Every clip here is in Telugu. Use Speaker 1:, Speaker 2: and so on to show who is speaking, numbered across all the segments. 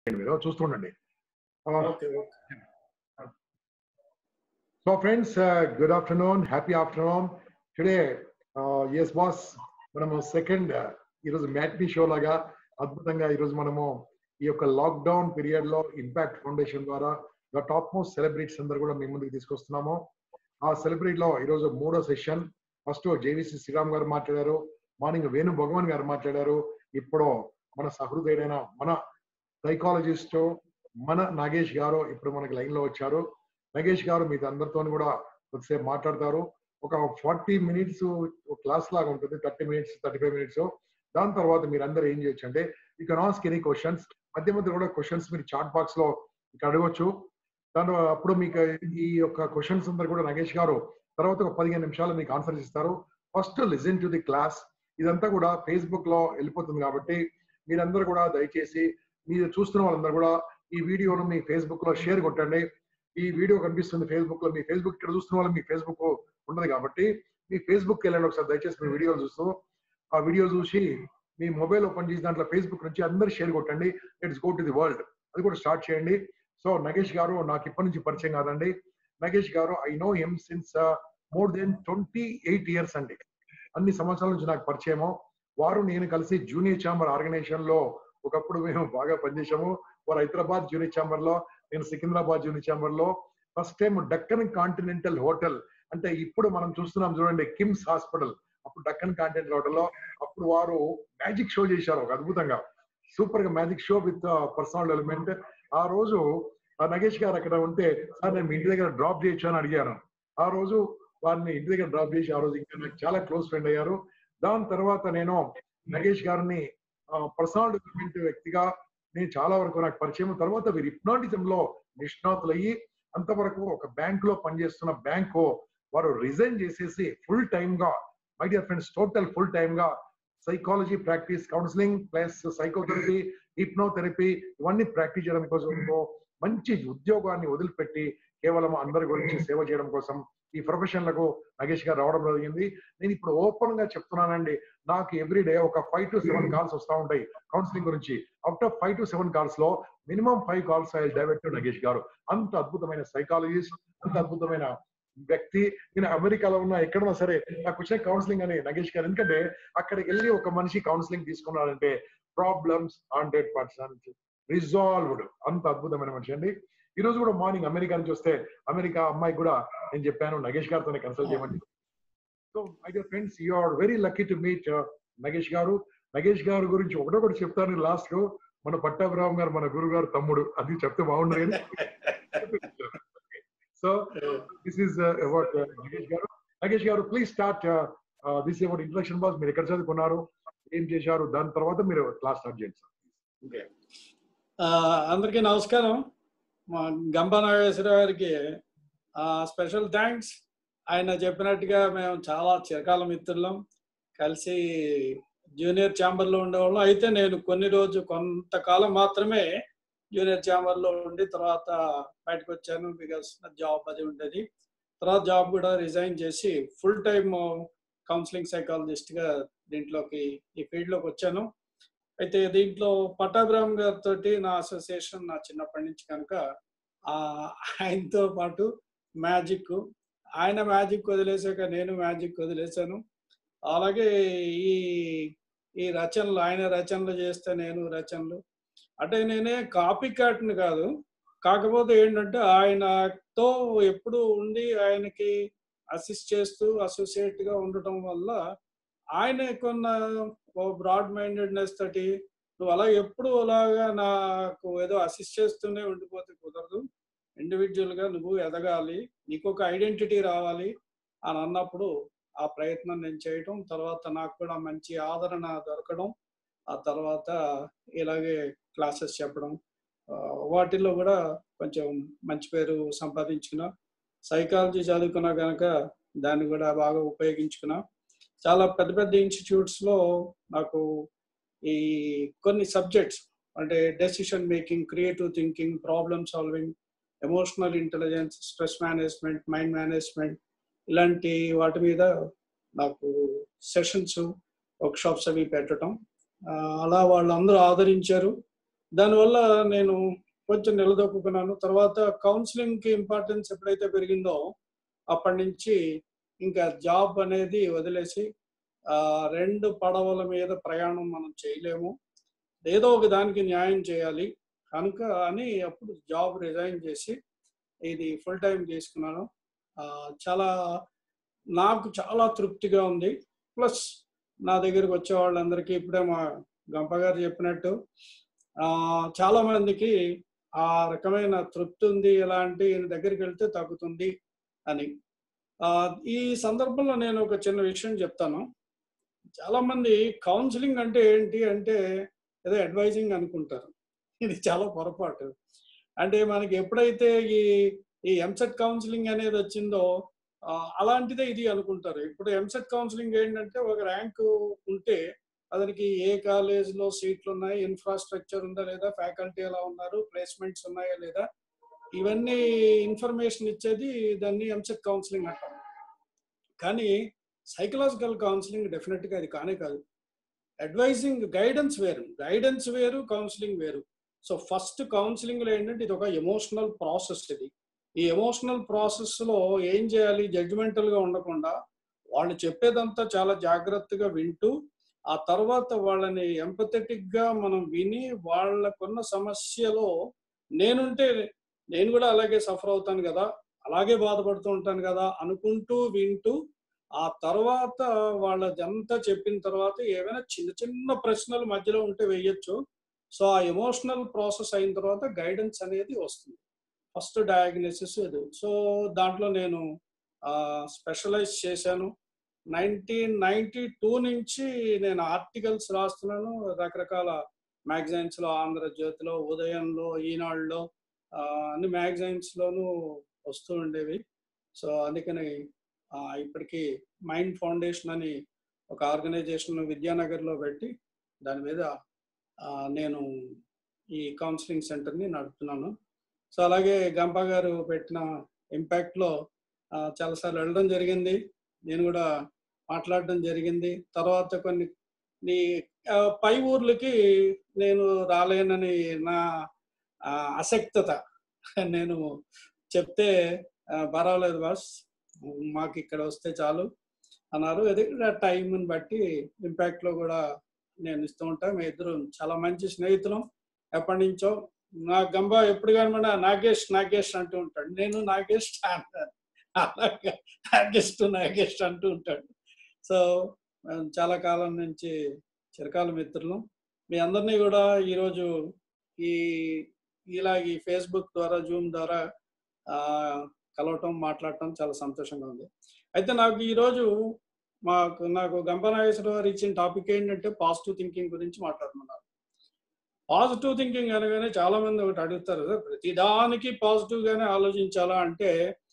Speaker 1: మీరు చూస్తుండండి
Speaker 2: okay okay
Speaker 1: so friends good afternoon happy afternoon today yes boss మనము సెకండ్ ఈరోజు మ్యాట్నీ షో లాగా అద్భుతంగా ఈరోజు మనము ఈ యొక్క లాక్డౌన్ పీరియడ్ లో ఇంపాక్ట్ ఫౌండేషన్ ద్వారా ద టాప్ మోస్ట్ సెలబ్రిటీస్ అందరు కూడా మీ ముందుకు తీసుకొస్తున్నాము ఆ సెలబ్రిటీ లో ఈరోజు మూడో సెషన్ ఫస్ట్ జేవిసి శ్రీరామ్ గారు మాట్లాడారు మార్నింగ్ వేణు భగవాన్ గారు మాట్లాడారు ఇప్పుడు మన సహృదయుడైన మన సైకాలజిస్ట్ మన నాగేష్ గారు ఇప్పుడు మనకి లైన్ లో వచ్చారు నగేష్ గారు మీతో అందరితో కూడా కొద్దిసేపు మాట్లాడతారు ఒక ఫార్టీ మినిట్స్ క్లాస్ లాగా ఉంటుంది thirty minutes thirty five minutes దాని తర్వాత మీరు అందరూ ఏం చేయొచ్చు అంటే you can ask any questions మధ్య మధ్య కూడా క్వశ్చన్స్ మీరు చాట్ బాక్స్ లో ఇక్కడ అడగవచ్చు దాని అప్పుడు మీకు ఈ యొక్క క్వశ్చన్స్ అందరు కూడా నగేష్ గారు తర్వాత ఒక పదిహేను నిమిషాలు మీకు ఆన్సర్స్ ఇస్తారు first listen to the class ఇదంతా కూడా ఫేస్బుక్ లో వెళ్ళిపోతుంది కాబట్టి మీరందరూ కూడా దయచేసి మీరు చూస్తున్న వాళ్ళందరూ కూడా ఈ వీడియోను మీ ఫేస్బుక్ లో షేర్ కొట్టండి ఈ వీడియో కనిపిస్తుంది ఫేస్బుక్ లో మీ ఫేస్బుక్ ఇక్కడ చూస్తున్న వాళ్ళు మీ ఫేస్బుక్ ఉండదు కాబట్టి మీ ఫేస్బుక్ వెళ్ళండి ఒకసారి దయచేసి మీ వీడియో చూస్తూ ఆ వీడియో చూసి మీ మొబైల్ ఓపెన్ చేసి దాంట్లో ఫేస్బుక్ నుంచి అందరు షేర్ కొట్టండి it's go to the world అది కూడా స్టార్ట్ చేయండి సో నగేష్ గారు నాకు ఇప్పటి నుంచి పరిచయం కాదండి Nagesh garu I know him since more than twenty eight years అండి అన్ని సంవత్సరాల నుంచి నాకు పరిచయము వారు నేను కలిసి జూనియర్ ఛాంబర్ ఆర్గనైజేషన్ లో ఒకప్పుడు మేము బాగా పనిచేసాము వారు హైదరాబాద్ జూనియర్ ఛాంబర్ లో నేను సికింద్రాబాద్ జూనియర్ ఛాంబర్ లో first time Deccan continental hotel అంటే ఇప్పుడు మనం చూస్తున్నాం చూడండి కిమ్స్ హాస్పిటల్ అప్పుడు డక్కన్ కాంటినెంటల్ హోటల్ లో అప్పుడు వారు మ్యాజిక్ షో చేశారు ఒక అద్భుతంగా సూపర్ గా magic show with personal development ఆ రోజు ఆ నగేష్ గారు అక్కడ ఉంటే సార్ నేను మీ ఇంటి దగ్గర డ్రాప్ చేయొచ్చు అని అడిగాను ఆ రోజు వారిని ఇంటి దగ్గర డ్రాప్ చేసి ఆ రోజు ఇంకా నాకు చాలా క్లోజ్ ఫ్రెండ్ అయ్యారు దాని తర్వాత నేను నగేష్ గారిని పర్సనల్ డెవలప్మెంట్ వ్యక్తిగా నేను చాలా వరకు నాకు పరిచయం తర్వాత వీరు హిప్నాటిజం లో నిష్ణాతులు అయ్యి అంతవరకు ఒక బ్యాంక్ లో పనిచేస్తున్న బ్యాంకు వారు రిజైన్ చేసేసి ఫుల్ టైమ్ గా my dear friends total full time గా psychology practice counselling plus psychotherapy hypnotherapy ఇవన్నీ ప్రాక్టీస్ చేయడం కోసం మంచి ఉద్యోగాన్ని వదిలిపెట్టి కేవలం అందరి గురించి సేవ చేయడం కోసం ఈ ప్రొఫెషన్లకు నగేష్ గారు రావడం జరిగింది నేను ఇప్పుడు ఓపెన్ గా చెప్తున్నానండి నాకు ఎవ్రీ డే ఒక ఫైవ్ టు సెవెన్ కాల్స్ వస్తూ ఉంటాయి కౌన్సిలింగ్ గురించి after five to seven calls లో minimum five calls I divert Nagesh garu అంత అద్భుతమైన సైకాలజిస్ట్ అంత అద్భుతమైన వ్యక్తి నేను అమెరికాలో ఉన్నా ఎక్కడున్నా సరే నాకు వచ్చిన కౌన్సిలింగ్ అని నగేష్ గారు ఎందుకంటే అక్కడికి వెళ్ళి ఒక మనిషి కౌన్సిలింగ్ తీసుకున్నాడంటే ప్రాబ్లమ్స్ హండ్రెడ్ పర్సెంట్ రిజాల్వ్డ్ అంత అద్భుతమైన మనిషి అండి ఈ రోజు కూడా మార్నింగ్ అమెరికా నుంచి వస్తే అమెరికా అమ్మాయి కూడా నేను చెప్పాను నగేష్ గారితో కన్సల్ట్ చేయమని so my dear friends you are very lucky to meet Nagesh garu Nagesh గారి గురించి ఒకటొకటి చెప్తాను లాస్ట్ మన పట్టాభిరామ్ గారు మన గురువు గారు తమ్ముడు అది చెప్తే బాగుండదు so this is about Nagesh garu Nagesh garu please start this about introduction boss మీరు ఎక్కడ చదువుకున్నారు ఏం చేశారు దాని తర్వాత మీరు క్లాస్ స్టార్ట్ చేయండి సార్
Speaker 2: అందరికీ నమస్కారం మా గంప నాగేశ్వరరావు గారికి స్పెషల్ థ్యాంక్స్ ఆయన చెప్పినట్టుగా మేము చాలా చిరకాల మిత్రులం కలిసి జూనియర్ ఛాంబర్లో ఉండేవాళ్ళం అయితే నేను కొన్ని రోజు కొంతకాలం మాత్రమే జూనియర్ ఛాంబర్లో ఉండి తర్వాత బయటకు వచ్చాను బికాస్ జాబ్ అది ఉండేది తర్వాత జాబ్ కూడా రిజైన్ చేసి ఫుల్ టైమ్ కౌన్సిలింగ్ సైకాలజిస్ట్గా దీంట్లోకి ఈ ఫీల్డ్లోకి వచ్చాను అయితే దీంట్లో పట్టాభిరామ్ గారితో నా అసోసియేషన్ నా చిన్నప్పటి నుంచి కనుక ఆయనతో పాటు మ్యాజిక్ ఆయన మ్యాజిక్ వదిలేసాక నేను మ్యాజిక్ వదిలేశాను అలాగే ఈ ఈ రచనలు ఆయన రచనలు చేస్తే నేను రచనలు అంటే నేనే కాపీ కాట్ని కాదు కాకపోతే ఏంటంటే ఆయనతో ఎప్పుడు ఉండి ఆయనకి అసిస్ట్ చేస్తూ అసోసియేట్గా ఉండటం వల్ల ఆయన కొన్న బ్రాడ్ మైండెడ్నెస్ తోటి నువ్వు అలా ఎప్పుడు అలాగా నాకు ఏదో అసిస్ట్ చేస్తూనే ఉండిపోతే కుదరదు ఇండివిజువల్ గా నువ్వు ఎదగాలి నీకు ఒక ఐడెంటిటీ రావాలి అని అన్నప్పుడు ఆ ప్రయత్నం నేను చేయటం తర్వాత నాకు కూడా మంచి ఆదరణ దొరకడం ఆ తర్వాత ఇలాగే క్లాసెస్ చెప్పడం వాటిల్లో కూడా కొంచెం మంచి పేరు సంపాదించుకున్నా సైకాలజీ చదువుకున్నా కనుక దాన్ని కూడా బాగా ఉపయోగించుకున్నా చాలా పెద్ద పెద్ద ఇన్స్టిట్యూట్స్ లో నాకు ఈ కొన్ని సబ్జెక్ట్స్ అంటే decision making creative thinking problem solving emotional intelligence stress management mind management ఇలాంటి వాటి మీద నాకు సెషన్స్ వర్క్షాప్స్ అవి పెట్టడం అలా వాళ్ళందరూ ఆదరించారు దానివల్ల నేను కొంచెం నిలదొక్కున్నాను తర్వాత కౌన్సిలింగ్కి ఇంపార్టెన్స్ ఎప్పుడైతే పెరిగిందో అప్పటి నుంచి ఇంకా జాబ్ అనేది వదిలేసి ఆ, రెండు పడవల మీద ప్రయాణం మనం చేయలేము ఏదో ఒక దానికి న్యాయం చేయాలి కనుక అని అప్పుడు జాబ్ రిజైన్ చేసి ఇది ఫుల్ టైం చేసుకున్నాను ఆ, చాలా నాకు చాలా తృప్తిగా ఉంది ప్లస్ నా దగ్గరికి వచ్చే వాళ్ళందరికీ ఇప్పుడే మా గంప గారు చెప్పినట్టు ఆ, చాలా మందికి ఆ రకమైన తృప్తి ఉంది ఇలాంటి ఈయన దగ్గరికి వెళ్తే తగ్గుతుంది అని ఆ, ఈ సందర్భంలో నేను ఒక చిన్న విషయం చెప్తాను చాలా మంది కౌన్సిలింగ్ అంటే ఏంటి అంటే ఏదో అడ్వైజింగ్ అనుకుంటారు ఇది చాలా పొరపాటు అంటే మనకి ఎప్పుడైతే ఈ ఈ ఎంసెట్ కౌన్సిలింగ్ అనేది వచ్చిందో ఆ, అలాంటిదే ఇది అనుకుంటారు ఇప్పుడు ఎంసెట్ కౌన్సిలింగ్ ఏంటంటే ఒక ర్యాంకు ఉంటే అతనికి ఏ కాలేజ్లో సీట్లు ఉన్నాయి ఇన్ఫ్రాస్ట్రక్చర్ ఉందా లేదా ఫ్యాకల్టీ ఎలా ఉన్నారు ప్లేస్మెంట్స్ ఉన్నాయా లేదా ఇవన్నీ ఇన్ఫర్మేషన్ ఇచ్చేది దాన్ని ఎంసెట్ కౌన్సిలింగ్ అంటాం కానీ సైకలాజికల్ కౌన్సిలింగ్ డెఫినెట్గా అది కానే కాదు అడ్వైజింగ్ గైడెన్స్ వేరు గైడెన్స్ వేరు కౌన్సిలింగ్ వేరు సో ఫస్ట్ కౌన్సిలింగ్లో ఏంటంటే ఇది ఒక ఎమోషనల్ ప్రాసెస్ ఇది ఈ ఎమోషనల్ ప్రాసెస్లో ఏం చేయాలి జడ్జిమెంటల్గా ఉండకుండా వాళ్ళు చెప్పేదంతా చాలా జాగ్రత్తగా వింటూ ఆ తర్వాత వాళ్ళని ఎంపథెటిక్ గా మనం విని వాళ్ళకున్న సమస్యలో నేనుంటే నేను కూడా అలాగే సఫర్ అవుతాను కదా అలాగే బాధపడుతూ ఉంటాను కదా అనుకుంటూ వింటూ ఆ తర్వాత వాళ్ళదంతా చెప్పిన తర్వాత ఏమైనా చిన్న చిన్న ప్రశ్నలు మధ్యలో ఉంటే వేయొచ్చు సో ఆ ఎమోషనల్ ప్రాసెస్ అయిన తర్వాత గైడెన్స్ అనేది వస్తుంది ఫస్ట్ డయాగ్నోసిస్ ఇది సో దాంట్లో నేను స్పెషలైజ్ చేశాను నైన్టీన్ నైన్టీ టూ నుంచి నేను ఆర్టికల్స్ రాస్తున్నాను రకరకాల magazines లో ఆంధ్రజ్యోతిలో ఉదయంలో ఈనాడులో ఆ, అన్ని magazines లోనూ వస్తూ ఉండేవి సో అందుకని ఆ, ఇప్పటికీ మైండ్ ఫౌండేషన్ అని ఒక ఆర్గనైజేషన్ విద్యానగర్లో పెట్టి దాని మీద ఆ, నేను ఈ కౌన్సిలింగ్ సెంటర్ని నడుపుతున్నాను సో అలాగే గంప గారు పెట్టిన ఇంపాక్ట్లో చాలాసార్లు వెళ్ళడం జరిగింది నేను కూడా మాట్లాడడం జరిగింది తర్వాత కొన్ని నీ ఆ, పై ఊర్లకి నేను రాలేనని నా ఆ, అసక్తత నేను చెప్తే ఆ, పర్వాలేదు బాస్ మాకు ఇక్కడ వస్తే చాలు అన్నారు అది టైంని బట్టి ఇంపాక్ట్లో కూడా నేను ఇస్తూ ఉంటాను మీ ఇద్దరు చాలా మంచి స్నేహితులం ఎప్పటి నుంచో నా గంబ ఎప్పుడు కనబడినా నాగేష్ నాగేష్ అంటూ ఉంటాడు నేను నాగేష్ అంటాను అలాగా నాగేష్ టు నాగేష్ అంటూ ఉంటాడు సో మేము చాలా కాలం నుంచి చిరకాల మిత్రులు మీ అందరినీ కూడా ఈరోజు ఈ ఇలా ఈ ఫేస్బుక్ ద్వారా జూమ్ ద్వారా ఆ, కలవటం మాట్లాడటం చాలా సంతోషంగా ఉంది అయితే నాకు ఈరోజు మాకు నాకు గంపనాగేశ్వర గారు ఇచ్చిన టాపిక్ ఏంటంటే పాజిటివ్ థింకింగ్ గురించి మాట్లాడుతున్నారు పాజిటివ్ థింకింగ్ అనగానే చాలా మంది ఒకటి అడుగుతారు "సార్, ప్రతిదానికి పాజిటివ్ గానే ఆలోచించాలా అంటే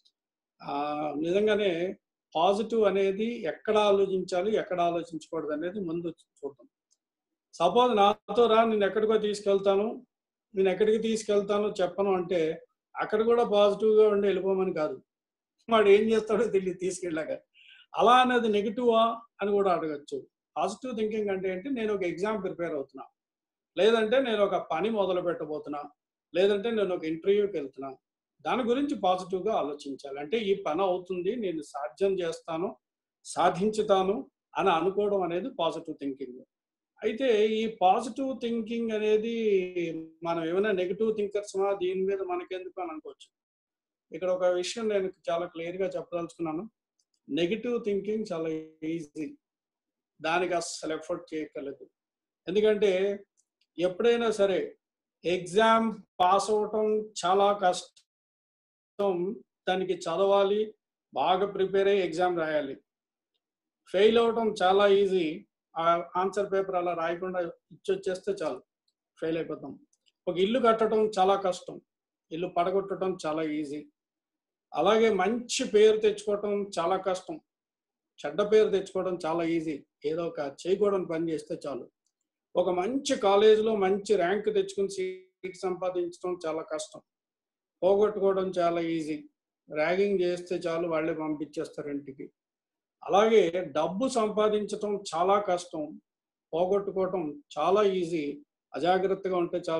Speaker 2: ఆ, నిజంగానే పాజిటివ్ అనేది ఎక్కడ ఆలోచించాలి ఎక్కడ ఆలోచించకూడదు అనేది ముందు చూద్దాం సపోజ్ నాతో రా నేను ఎక్కడికో తీసుకెళ్తాను నేను ఎక్కడికి తీసుకెళ్తాను చెప్పను అంటే అక్కడ కూడా పాజిటివ్ గా ఉండి వెళ్ళిపోమని కాదు వాడు ఏం చేస్తాడో తెలియదు తీసుకెళ్ళాక అలా అనేది నెగిటివా అని కూడా అడగచ్చు పాజిటివ్ థింకింగ్ అంటే ఏంటి నేను ఒక ఎగ్జామ్ ప్రిపేర్ అవుతున్నా లేదంటే నేను ఒక పని మొదలు పెట్టబోతున్నా లేదంటే నేను ఒక ఇంటర్వ్యూకి వెళ్తున్నా దాని గురించి పాజిటివ్ గా ఆలోచించాలి అంటే ఈ పని అవుతుంది నేను సాధ్యం చేస్తాను సాధించుతాను అని అనుకోవడం అనేది పాజిటివ్ థింకింగ్ అయితే ఈ పాజిటివ్ థింకింగ్ అనేది మనం ఏమైనా నెగిటివ్ థింకర్స్ దీని మీద మనకెందుకు అని అనుకోవచ్చు ఇక్కడ ఒక విషయం నేను చాలా క్లియర్ గా చెప్పదలుచుకున్నాను నెగిటివ్ థింకింగ్ చాలా ఈజీ దానికి అస్సలు ఎఫర్ట్ చేయగలదు ఎందుకంటే ఎప్పుడైనా సరే ఎగ్జామ్ పాస్ అవటం చాలా కష్టం దానికి చదవాలి బాగా ప్రిపేర్ అయ్యి ఎగ్జామ్ రాయాలి ఫెయిల్ అవటం చాలా ఈజీ ఆ ఆన్సర్ పేపర్ అలా రాయకుండా ఇచ్చొచ్చేస్తే చాలు ఫెయిల్ అయిపోతాం ఒక ఇల్లు కట్టడం చాలా కష్టం ఇల్లు పడగొట్టడం చాలా ఈజీ అలాగే మంచి పేరు తెచ్చుకోవటం చాలా కష్టం చెడ్డ పేరు తెచ్చుకోవడం చాలా ఈజీ ఏదో ఒక చేయకూడని పని చేస్తే చాలు ఒక మంచి కాలేజీలో మంచి ర్యాంక్ తెచ్చుకుని సీట్ సంపాదించడం చాలా కష్టం పోగొట్టుకోవడం చాలా ఈజీ ర్యాగింగ్ చేస్తే చాలు వాళ్ళే పంపించేస్తారు ఇంటికి అలాగే డబ్బు సంపాదించటం చాలా కష్టం పోగొట్టుకోవటం చాలా ఈజీ అజాగ్రత్తగా ఉంటే చాలు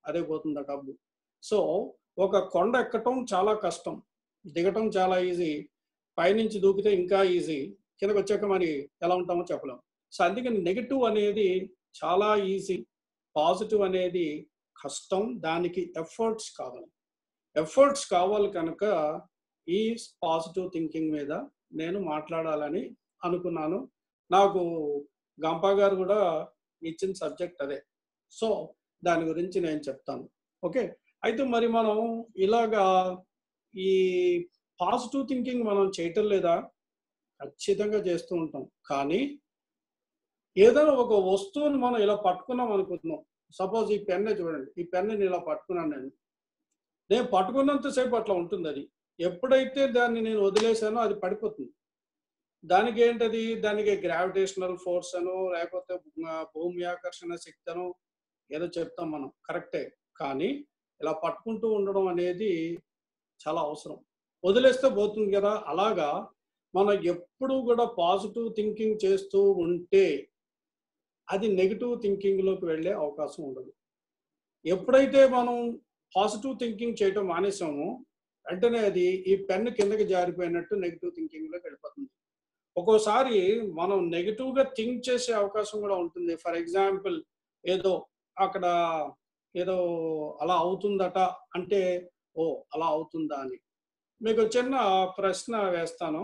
Speaker 2: అదే పోతుంది ఆ డబ్బు సో ఒక కొండ ఎక్కటం చాలా కష్టం దిగటం చాలా ఈజీ పైనుంచి దూకితే ఇంకా ఈజీ కిందకి వచ్చాక మరి ఎలా ఉంటామో చెప్పలేం సో అందుకని నెగిటివ్ అనేది చాలా ఈజీ పాజిటివ్ అనేది కష్టం దానికి ఎఫర్ట్స్ కావాలి ఎఫర్ట్స్ కావాలి కనుక ఈ పాజిటివ్ థింకింగ్ మీద నేను మాట్లాడాలని అనుకున్నాను నాకు గంపా గారు కూడా ఇచ్చిన సబ్జెక్ట్ అదే సో దాని గురించి నేను చెప్తాను ఓకే అయితే మరి మనం ఇలాగా ఈ పాజిటివ్ థింకింగ్ మనం చేయటం లేదా ఖచ్చితంగా చేస్తూ ఉంటాం కానీ ఏదైనా ఒక వస్తువుని మనం ఇలా పట్టుకున్నాం అనుకుంటున్నాం సపోజ్ ఈ పెన్నే చూడండి ఈ పెన్నుని ఇలా పట్టుకున్నాను నేను నేను పట్టుకున్నంతసేపు అట్లా ఉంటుంది అది ఎప్పుడైతే దాన్ని నేను వదిలేసానో అది పడిపోతుంది దానికి ఏంటది దానికి గ్రావిటేషనల్ ఫోర్స్ అను లేకపోతే భూమి ఆకర్షణ శక్తి అను ఏదో చెప్తాం మనం కరెక్టే కానీ ఇలా పట్టుకుంటూ ఉండడం అనేది చాలా అవసరం వదిలేస్తే పోతుంది కదా అలాగా మనం ఎప్పుడు కూడా పాజిటివ్ థింకింగ్ చేస్తూ ఉంటే అది నెగిటివ్ థింకింగ్లోకి వెళ్ళే అవకాశం ఉండదు ఎప్పుడైతే మనం పాజిటివ్ థింకింగ్ చేయటం మానేసామో వెంటనే అది ఈ పెన్ను కిందకి జారిపోయినట్టు నెగిటివ్ థింకింగ్లోకి వెళ్ళిపోతుంది ఒక్కోసారి మనం నెగిటివ్గా థింక్ చేసే అవకాశం కూడా ఉంటుంది ఫర్ ఎగ్జాంపుల్ ఏదో అక్కడ ఏదో అలా అవుతుందట అంటే ఓ అలా అవుతుందా అని మీకు చిన్న ప్రశ్న వేస్తాను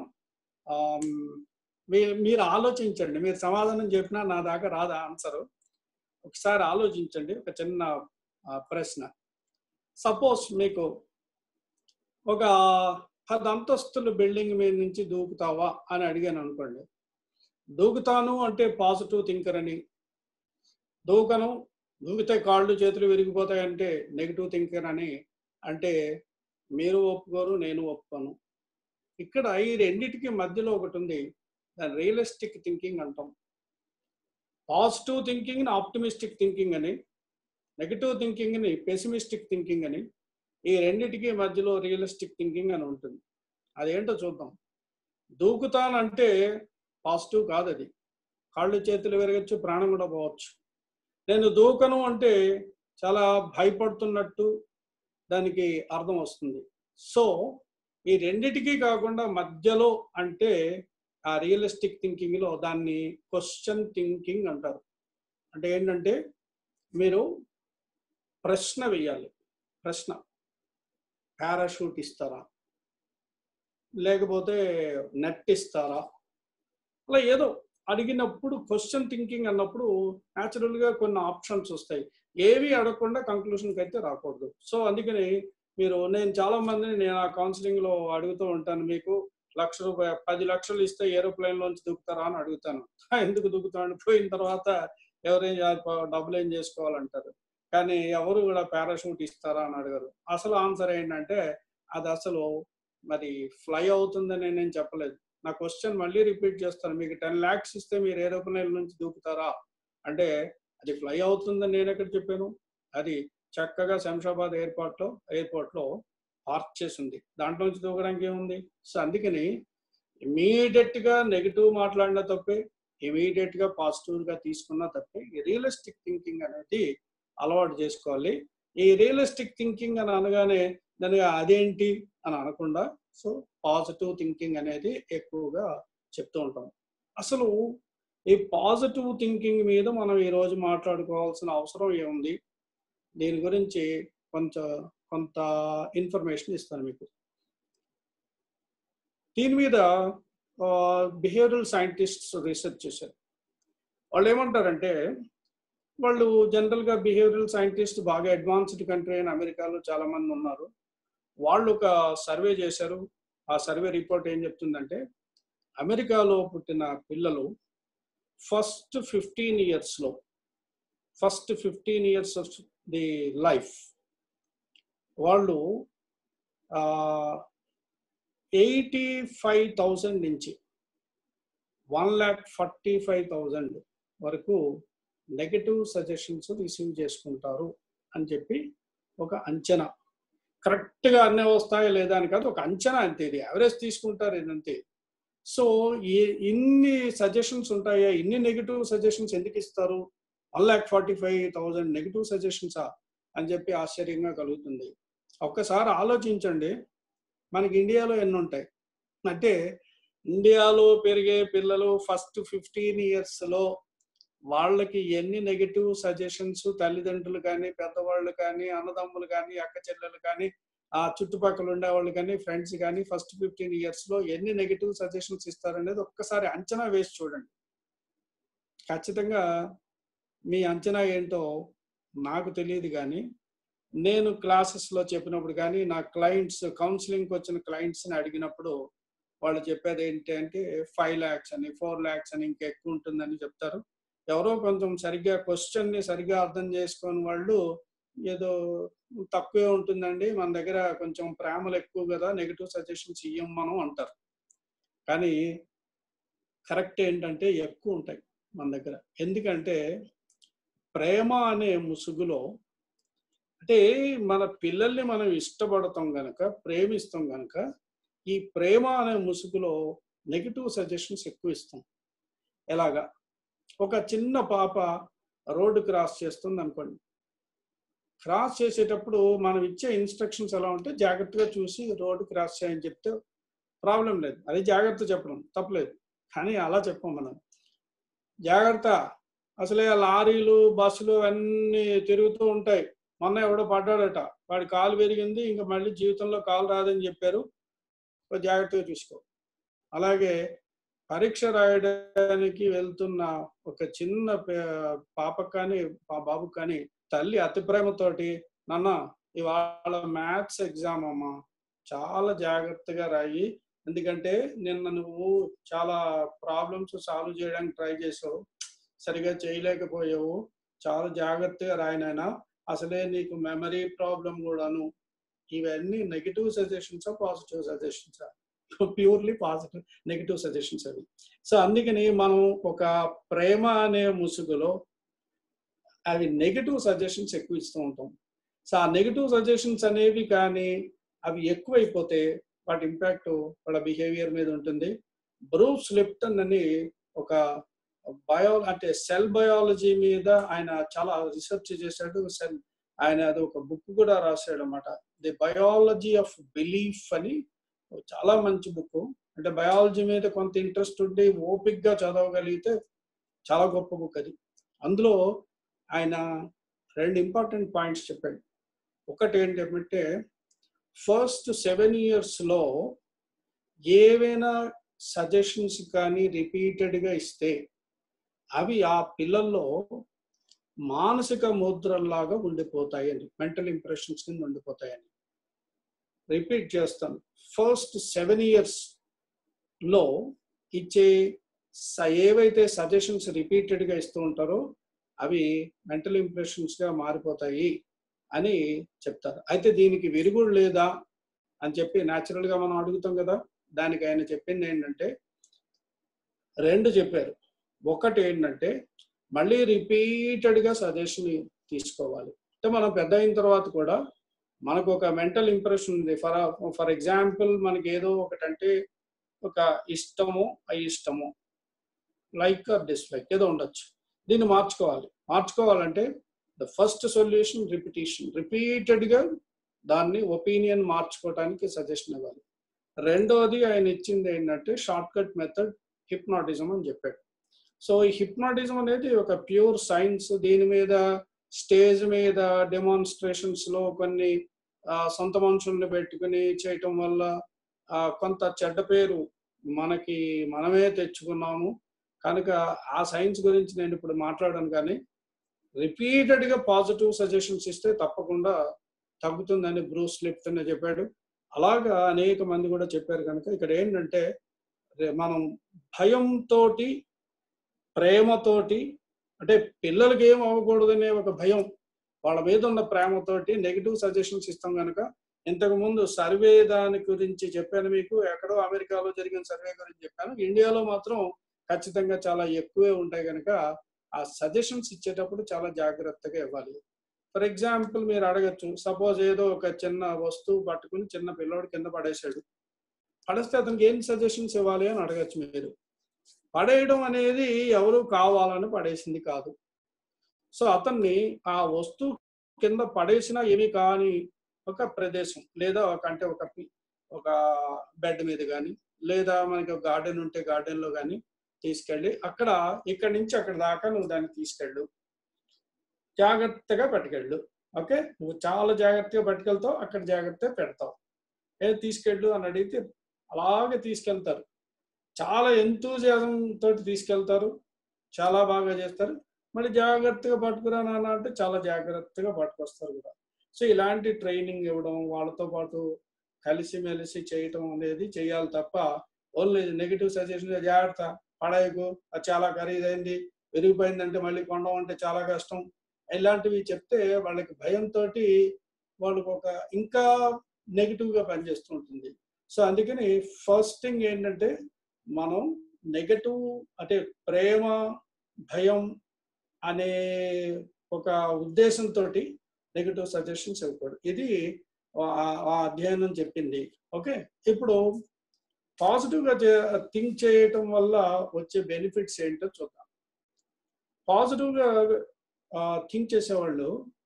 Speaker 2: మీ మీరు ఆలోచించండి మీరు సమాధానం చెప్పినా నా దాకా రాదు ఆన్సరు ఒకసారి ఆలోచించండి ఒక చిన్న ప్రశ్న సపోజ్ మీకు ఒక పది అంతస్తుల బిల్డింగ్ మీద నుంచి దూకుతావా అని అడిగాను అనుకోండి దూకుతాను అంటే పాజిటివ్ థింకర్ అని దూకను దూకితే కాళ్ళు చేతులు విరిగిపోతాయి అంటే నెగిటివ్ థింకర్ అని అంటే మీరు ఒప్పుకోరు నేను ఒప్పుకోను ఇక్కడ ఈ రెండిటికి మధ్యలో ఒకటి ఉంది దాని రియలిస్టిక్ థింకింగ్ అంటాం పాజిటివ్ థింకింగ్ ఆప్టిమిస్టిక్ థింకింగ్ అని నెగిటివ్ థింకింగ్ని పెసిమిస్టిక్ థింకింగ్ అని ఈ రెండిటికి మధ్యలో రియలిస్టిక్ థింకింగ్ అని ఉంటుంది అదేంటో చూద్దాం దూకుతానంటే పాజిటివ్ కాదు అది కాళ్ళు చేతులు విరగచ్చు ప్రాణం కూడా పోవచ్చు నేను దూకను అంటే చాలా భయపడుతున్నట్టు దానికి అర్థం వస్తుంది సో ఈ రెండిటికి కాకుండా మధ్యలో అంటే ఆ రియలిస్టిక్ థింకింగ్లో దాన్ని క్వశ్చన్ థింకింగ్ అంటారు అంటే ఏంటంటే మీరు ప్రశ్న వేయాలి ప్రశ్న పారాషూట్ ఇస్తారా లేకపోతే నెట్ ఇస్తారా అలా ఏదో అడిగినప్పుడు క్వశ్చన్ థింకింగ్ అన్నప్పుడు న్యాచురల్గా కొన్ని ఆప్షన్స్ వస్తాయి ఏవి అడగకుండా కంక్లూషన్కి అయితే రాకూడదు సో అందుకని మీరు నేను చాలా మందిని నేను ఆ కౌన్సిలింగ్లో అడుగుతూ ఉంటాను మీకు లక్ష రూపాయ పది లక్షలు ఇస్తే ఏరోప్లేన్ లోంచి దూకుతారా అని అడుగుతాను ఎందుకు దూకుతాను పోయిన తర్వాత ఎవరేం డబ్బులు ఏం చేసుకోవాలంటారు కానీ ఎవరు కూడా పారాషూట్ ఇస్తారా అని అడగరు అసలు ఆన్సర్ ఏంటంటే అది అసలు మరి ఫ్లై అవుతుందని నేను చెప్పలేదు నా క్వశ్చన్ మళ్ళీ రిపీట్ చేస్తాను మీకు టెన్ ల్యాక్స్ ఇస్తే మీరు ఏరోప్లేన్ నుంచి దూకుతారా అంటే అది ఫ్లై అవుతుందని నేను ఎక్కడ చెప్పాను అది చక్కగా శంషాబాద్ ఎయిర్పోర్ట్లో ఎయిర్పోర్ట్లో పార్క్ చేసి ఉంది దాంట్లో నుంచి దూకడానికి ఏముంది సో అందుకని ఇమీడియట్గా నెగిటివ్ మాట్లాడిన తప్పే ఇమీడియట్గా పాజిటివ్గా తీసుకున్న తప్పే ఈ రియలిస్టిక్ థింకింగ్ అనేది అలవాటు చేసుకోవాలి ఈ రియలిస్టిక్ థింకింగ్ అని అనగానే దాని అదేంటి అని అనకుండా సో పాజిటివ్ థింకింగ్ అనేది ఎక్కువగా చెప్తూ ఉంటాం అసలు ఈ పాజిటివ్ థింకింగ్ మీద మనం ఈరోజు మాట్లాడుకోవాల్సిన అవసరం ఏముంది దీని గురించి కొంచెం కొంత ఇన్ఫర్మేషన్ ఇస్తాను మీకు దీని మీద బిహేవియరల్ సైంటిస్ట్స్ రీసెర్చ్ చేశారు వాళ్ళు ఏమంటారంటే వాళ్ళు జనరల్గా బిహేవియరల్ సైంటిస్ట్ బాగా అడ్వాన్స్డ్ కంట్రీ అయిన అమెరికాలో చాలా మంది ఉన్నారు వాళ్ళు ఒక సర్వే చేశారు ఆ సర్వే రిపోర్ట్ ఏం చెప్తుందంటే అమెరికాలో పుట్టిన పిల్లలు ఫస్ట్ ఫిఫ్టీన్ ఇయర్స్లో first fifteen years of the life వాళ్ళు ఎయిటీ ఫైవ్ థౌజండ్ నుంచి one lakh forty five thousand వరకు నెగటివ్ సజెషన్స్ రిసీవ్ చేసుకుంటారు అని చెప్పి ఒక అంచనా కరెక్ట్గా అన్నీ వస్తాయా లేదా అని కాదు ఒక అంచనా అంతే ఇది యావరేజ్ తీసుకుంటారు ఇదంతే సో ఈ ఇన్ని సజెషన్స్ ఉంటాయా ఇన్ని నెగిటివ్ సజెషన్స్ ఎందుకు ఇస్తారు one lakh forty five thousand negative సజెషన్సా అని చెప్పి ఆశ్చర్యంగా కలుగుతుంది ఒక్కసారి ఆలోచించండి మనకి ఇండియాలో ఎన్ని ఉంటాయి అంటే ఇండియాలో పెరిగే పిల్లలు ఫస్ట్ ఫిఫ్టీన్ ఇయర్స్లో వాళ్ళకి ఎన్ని నెగిటివ్ సజెషన్స్ తల్లిదండ్రులు కానీ పెద్దవాళ్ళు కానీ అన్నదమ్ములు కానీ అక్క చెల్లెలు కానీ ఆ చుట్టుపక్కల ఉండేవాళ్ళు కానీ ఫ్రెండ్స్ కానీ ఫస్ట్ ఫిఫ్టీన్ ఇయర్స్ లో ఎన్ని నెగిటివ్ సజెషన్స్ ఇస్తారనేది ఒక్కసారి అంచనా వేసి చూడండి ఖచ్చితంగా మీ అంచనా ఏంటో నాకు తెలియదు కానీ నేను క్లాసెస్లో చెప్పినప్పుడు కానీ నా క్లయింట్స్ కౌన్సిలింగ్కి వచ్చిన క్లయింట్స్ని అడిగినప్పుడు వాళ్ళు చెప్పేది ఏంటి అంటే ఫైవ్ ల్యాక్స్ అని ఫోర్ ల్యాక్స్ అని ఇంకా ఎక్కువ ఉంటుందని చెప్తారు ఎవరో కొంచెం సరిగ్గా క్వశ్చన్ని సరిగ్గా అర్థం చేసుకొని వాళ్ళు ఏదో తక్కువే ఉంటుందండి మన దగ్గర కొంచెం ప్రేమలు ఎక్కువ కదా నెగిటివ్ సజెషన్స్ ఇయ్యం మనం అంటారు కానీ కరెక్ట్ ఏంటంటే ఎక్కువ ఉంటాయి మన దగ్గర ఎందుకంటే ప్రేమ అనే ముసుగులో అంటే మన పిల్లల్ని మనం ఇష్టపడతాం గనక ప్రేమిస్తాం గనక ఈ ప్రేమ అనే ముసుగులో నెగిటివ్ సజెషన్స్ ఎక్కువ ఇస్తాం ఎలాగా ఒక చిన్న పాప రోడ్డు క్రాస్ చేస్తుంది అనుకోండి క్రాస్ చేసేటప్పుడు మనం ఇచ్చే ఇన్స్ట్రక్షన్స్ ఎలా ఉంటే జాగ్రత్తగా చూసి రోడ్డు క్రాస్ చేయని చెప్తే ప్రాబ్లం లేదు అది జాగ్రత్త చెప్పడం తప్పలేదు కానీ అలా చెప్పం మనం జాగ్రత్త అసలే లారీలు బస్సులు అన్నీ తిరుగుతూ ఉంటాయి మొన్న ఎవడో పడ్డాడట వాడి కాలు పెరిగింది ఇంకా మళ్ళీ జీవితంలో కాలు రాదని చెప్పారు జాగ్రత్తగా చూసుకో అలాగే పరీక్ష రాయడానికి వెళ్తున్న ఒక చిన్న పాపకు కానీ బాబుకు కానీ తల్లి అతి ప్రేమతోటి నాన్న ఇవాళ మ్యాథ్స్ ఎగ్జామ్ అమ్మా చాలా జాగ్రత్తగా రాయి ఎందుకంటే నిన్న నువ్వు చాలా ప్రాబ్లమ్స్ సాల్వ్ చేయడానికి ట్రై చేసావు సరిగా చేయలేకపోయావు చాలా జాగ్రత్తగా రాయినైనా అసలే నీకు మెమరీ ప్రాబ్లం కూడాను ఇవన్నీ negative suggestions positive suggestions purely positive negative suggestions అవి సో అందుకని మనం ఒక ప్రేమ అనే ముసుగులో అవి నెగిటివ్ సజెషన్స్ ఎక్కువ ఇస్తూ ఉంటాం సో ఆ నెగిటివ్ సజెషన్స్ అనేవి కానీ అవి ఎక్కువైపోతే వాటి ఇంపాక్ట్ వాళ్ళ బిహేవియర్ మీద ఉంటుంది బ్రూస్ లిప్టన్ అని ఒక బయో అంటే సెల్ బయాలజీ మీద ఆయన చాలా రీసెర్చ్ చేశాడు సెల్ ఆయన అది ఒక బుక్ కూడా రాశాడు అనమాట ది బయాలజీ ఆఫ్ బిలీఫ్ అని చాలా మంచి బుక్ అంటే బయాలజీ మీద కొంత ఇంట్రెస్ట్ ఉండి ఓపిక్గా చదవగలిగితే చాలా గొప్ప బుక్ అది అందులో ఆయన రెండు ఇంపార్టెంట్ పాయింట్స్ చెప్పాడు ఒకటి ఏంటంటే ఫస్ట్ సెవెన్ ఇయర్స్లో ఏవైనా సజెషన్స్ కానీ రిపీటెడ్గా ఇస్తే అవి ఆ పిల్లల్లో మానసిక ముద్రల్లాగా ఉండిపోతాయని మెంటల్ ఇంప్రెషన్స్ కింద ఉండిపోతాయని రిపీట్ చేస్తాను ఫస్ట్ సెవెన్ ఇయర్స్ లో ఇచ్చే ఏవైతే సజెషన్స్ రిపీటెడ్గా ఇస్తూ ఉంటారో అవి మెంటల్ ఇంప్రెషన్స్గా మారిపోతాయి అని చెప్తారు అయితే దీనికి విరుగుడు లేదా అని చెప్పి న్యాచురల్గా మనం అడుగుతాం కదా దానికి ఆయన చెప్పింది ఏంటంటే రెండు చెప్పారు ఒకటి ఏంటంటే మళ్ళీ రిపీటెడ్గా సజెషన్ తీసుకోవాలి అంటే మనం పెద్ద అయిన తర్వాత కూడా మనకు ఒక మెంటల్ ఇంప్రెషన్ ఉంది ఫర్ ఫర్ ఎగ్జాంపుల్ మనకి ఏదో ఒకటంటే ఒక ఇష్టము అయిష్టము లైక్ ఆర్ డిస్లైక్ ఏదో ఉండొచ్చు దీన్ని మార్చుకోవాలి మార్చుకోవాలంటే ద ఫస్ట్ సొల్యూషన్ రిపిటేషన్ రిపీటెడ్గా దాన్ని ఒపీనియన్ మార్చుకోవడానికి సజెషన్ ఇవ్వాలి రెండోది ఆయన ఇచ్చింది ఏంటంటే షార్ట్ కట్ మెథడ్ హిప్నాటిజం అని చెప్పాడు సో ఈ హిప్నాటిజం అనేది ఒక ప్యూర్ సైన్స్ దీని మీద స్టేజ్ మీద డెమాన్స్ట్రేషన్స్ లో కొన్ని సొంత మనుషుల్ని పెట్టుకుని చేయటం వల్ల కొంత చెడ్డ పేరు మనకి మనమే తెచ్చుకున్నాము కనుక ఆ సైన్స్ గురించి నేను ఇప్పుడు మాట్లాడాను కానీ రిపీటెడ్గా పాజిటివ్ సజెషన్స్ ఇస్తే తప్పకుండా తగ్గుతుందని బ్రూస్ లిప్టన్ చెప్పాడు అలాగా అనేక మంది కూడా చెప్పారు కనుక ఇక్కడ ఏంటంటే మనం భయంతో ప్రేమతోటి అంటే పిల్లలకి ఏం అవ్వకూడదనే ఒక భయం వాళ్ళ మీద ఉన్న ప్రేమతోటి నెగిటివ్ సజెషన్స్ ఇస్తాం కనుక ఇంతకు ముందు సర్వే దాని గురించి చెప్పాను మీకు ఎక్కడో అమెరికాలో జరిగిన సర్వే గురించి చెప్పాను ఇండియాలో మాత్రం ఖచ్చితంగా చాలా ఎక్కువే ఉంటాయి కనుక ఆ సజెషన్స్ ఇచ్చేటప్పుడు చాలా జాగ్రత్తగా ఇవ్వాలి ఫర్ ఎగ్జాంపుల్ మీరు అడగచ్చు సపోజ్ ఏదో ఒక చిన్న వస్తువు పట్టుకుని చిన్న పిల్లోడు కింద పడేశాడు పడేస్తే అతనికి ఏం సజెషన్స్ ఇవ్వాలి అని అడగచ్చు మీరు పడేయడం అనేది ఎవరు కావాలని పడేసింది కాదు సో అతన్ని ఆ వస్తువు కింద పడేసిన ఏమి కాని ఒక ప్రదేశం లేదా ఒక అంటే ఒక పి- ఒక బెడ్ మీద కానీ లేదా మనకి ఒక గార్డెన్ ఉంటే గార్డెన్ లో కానీ తీసుకెళ్ళి అక్కడ ఇక్కడి నుంచి అక్కడ దాకా నువ్వు దాన్ని తీసుకెళ్ళు జాగ్రత్తగా పట్టుకెళ్ళు ఓకే నువ్వు చాలా జాగ్రత్తగా పట్టుకెళ్తావు అక్కడ జాగ్రత్తగా పెడతావు ఏ తీసుకెళ్ళు అని అడిగితే అలాగే తీసుకెళ్తారు చాలా ఎంతూజియాజం తోటి తీసుకెళ్తారు చాలా బాగా చేస్తారు మళ్ళీ జాగ్రత్తగా పట్టుకురా నాన్న అంటే చాలా జాగ్రత్తగా పట్టుకొస్తారు కూడా సో ఇలాంటి ట్రైనింగ్ ఇవ్వడం వాళ్ళతో పాటు కలిసిమెలిసి చేయటం అనేది చేయాలి తప్ప ఓన్లీ నెగిటివ్ సజెషన్ జాగ్రత్త పడేయకు అది చాలా ఖరీదైంది విరిగిపోయిందంటే మళ్ళీ కొనడం అంటే చాలా కష్టం ఇలాంటివి చెప్తే వాళ్ళకి భయంతో వాళ్ళకి ఒక ఇంకా నెగిటివ్ గా పనిచేస్తూ ఉంటుంది సో అందుకని ఫస్ట్ థింగ్ ఏంటంటే మనం నెగటివ్ అంటే ప్రేమ భయం అనే ఒక ఉద్దేశంతో నెగటివ్ సజెషన్స్ ఇవ్వకూడదు ఇది ఆ- ఆ అధ్యయనం చెప్పింది ఓకే ఇప్పుడు పాజిటివ్ గా థింక్ చేయటం వల్ల వచ్చే బెనిఫిట్స్ ఏంటో చూద్దాం పాజిటివ్ గా థింక్ చేసేవాళ్ళు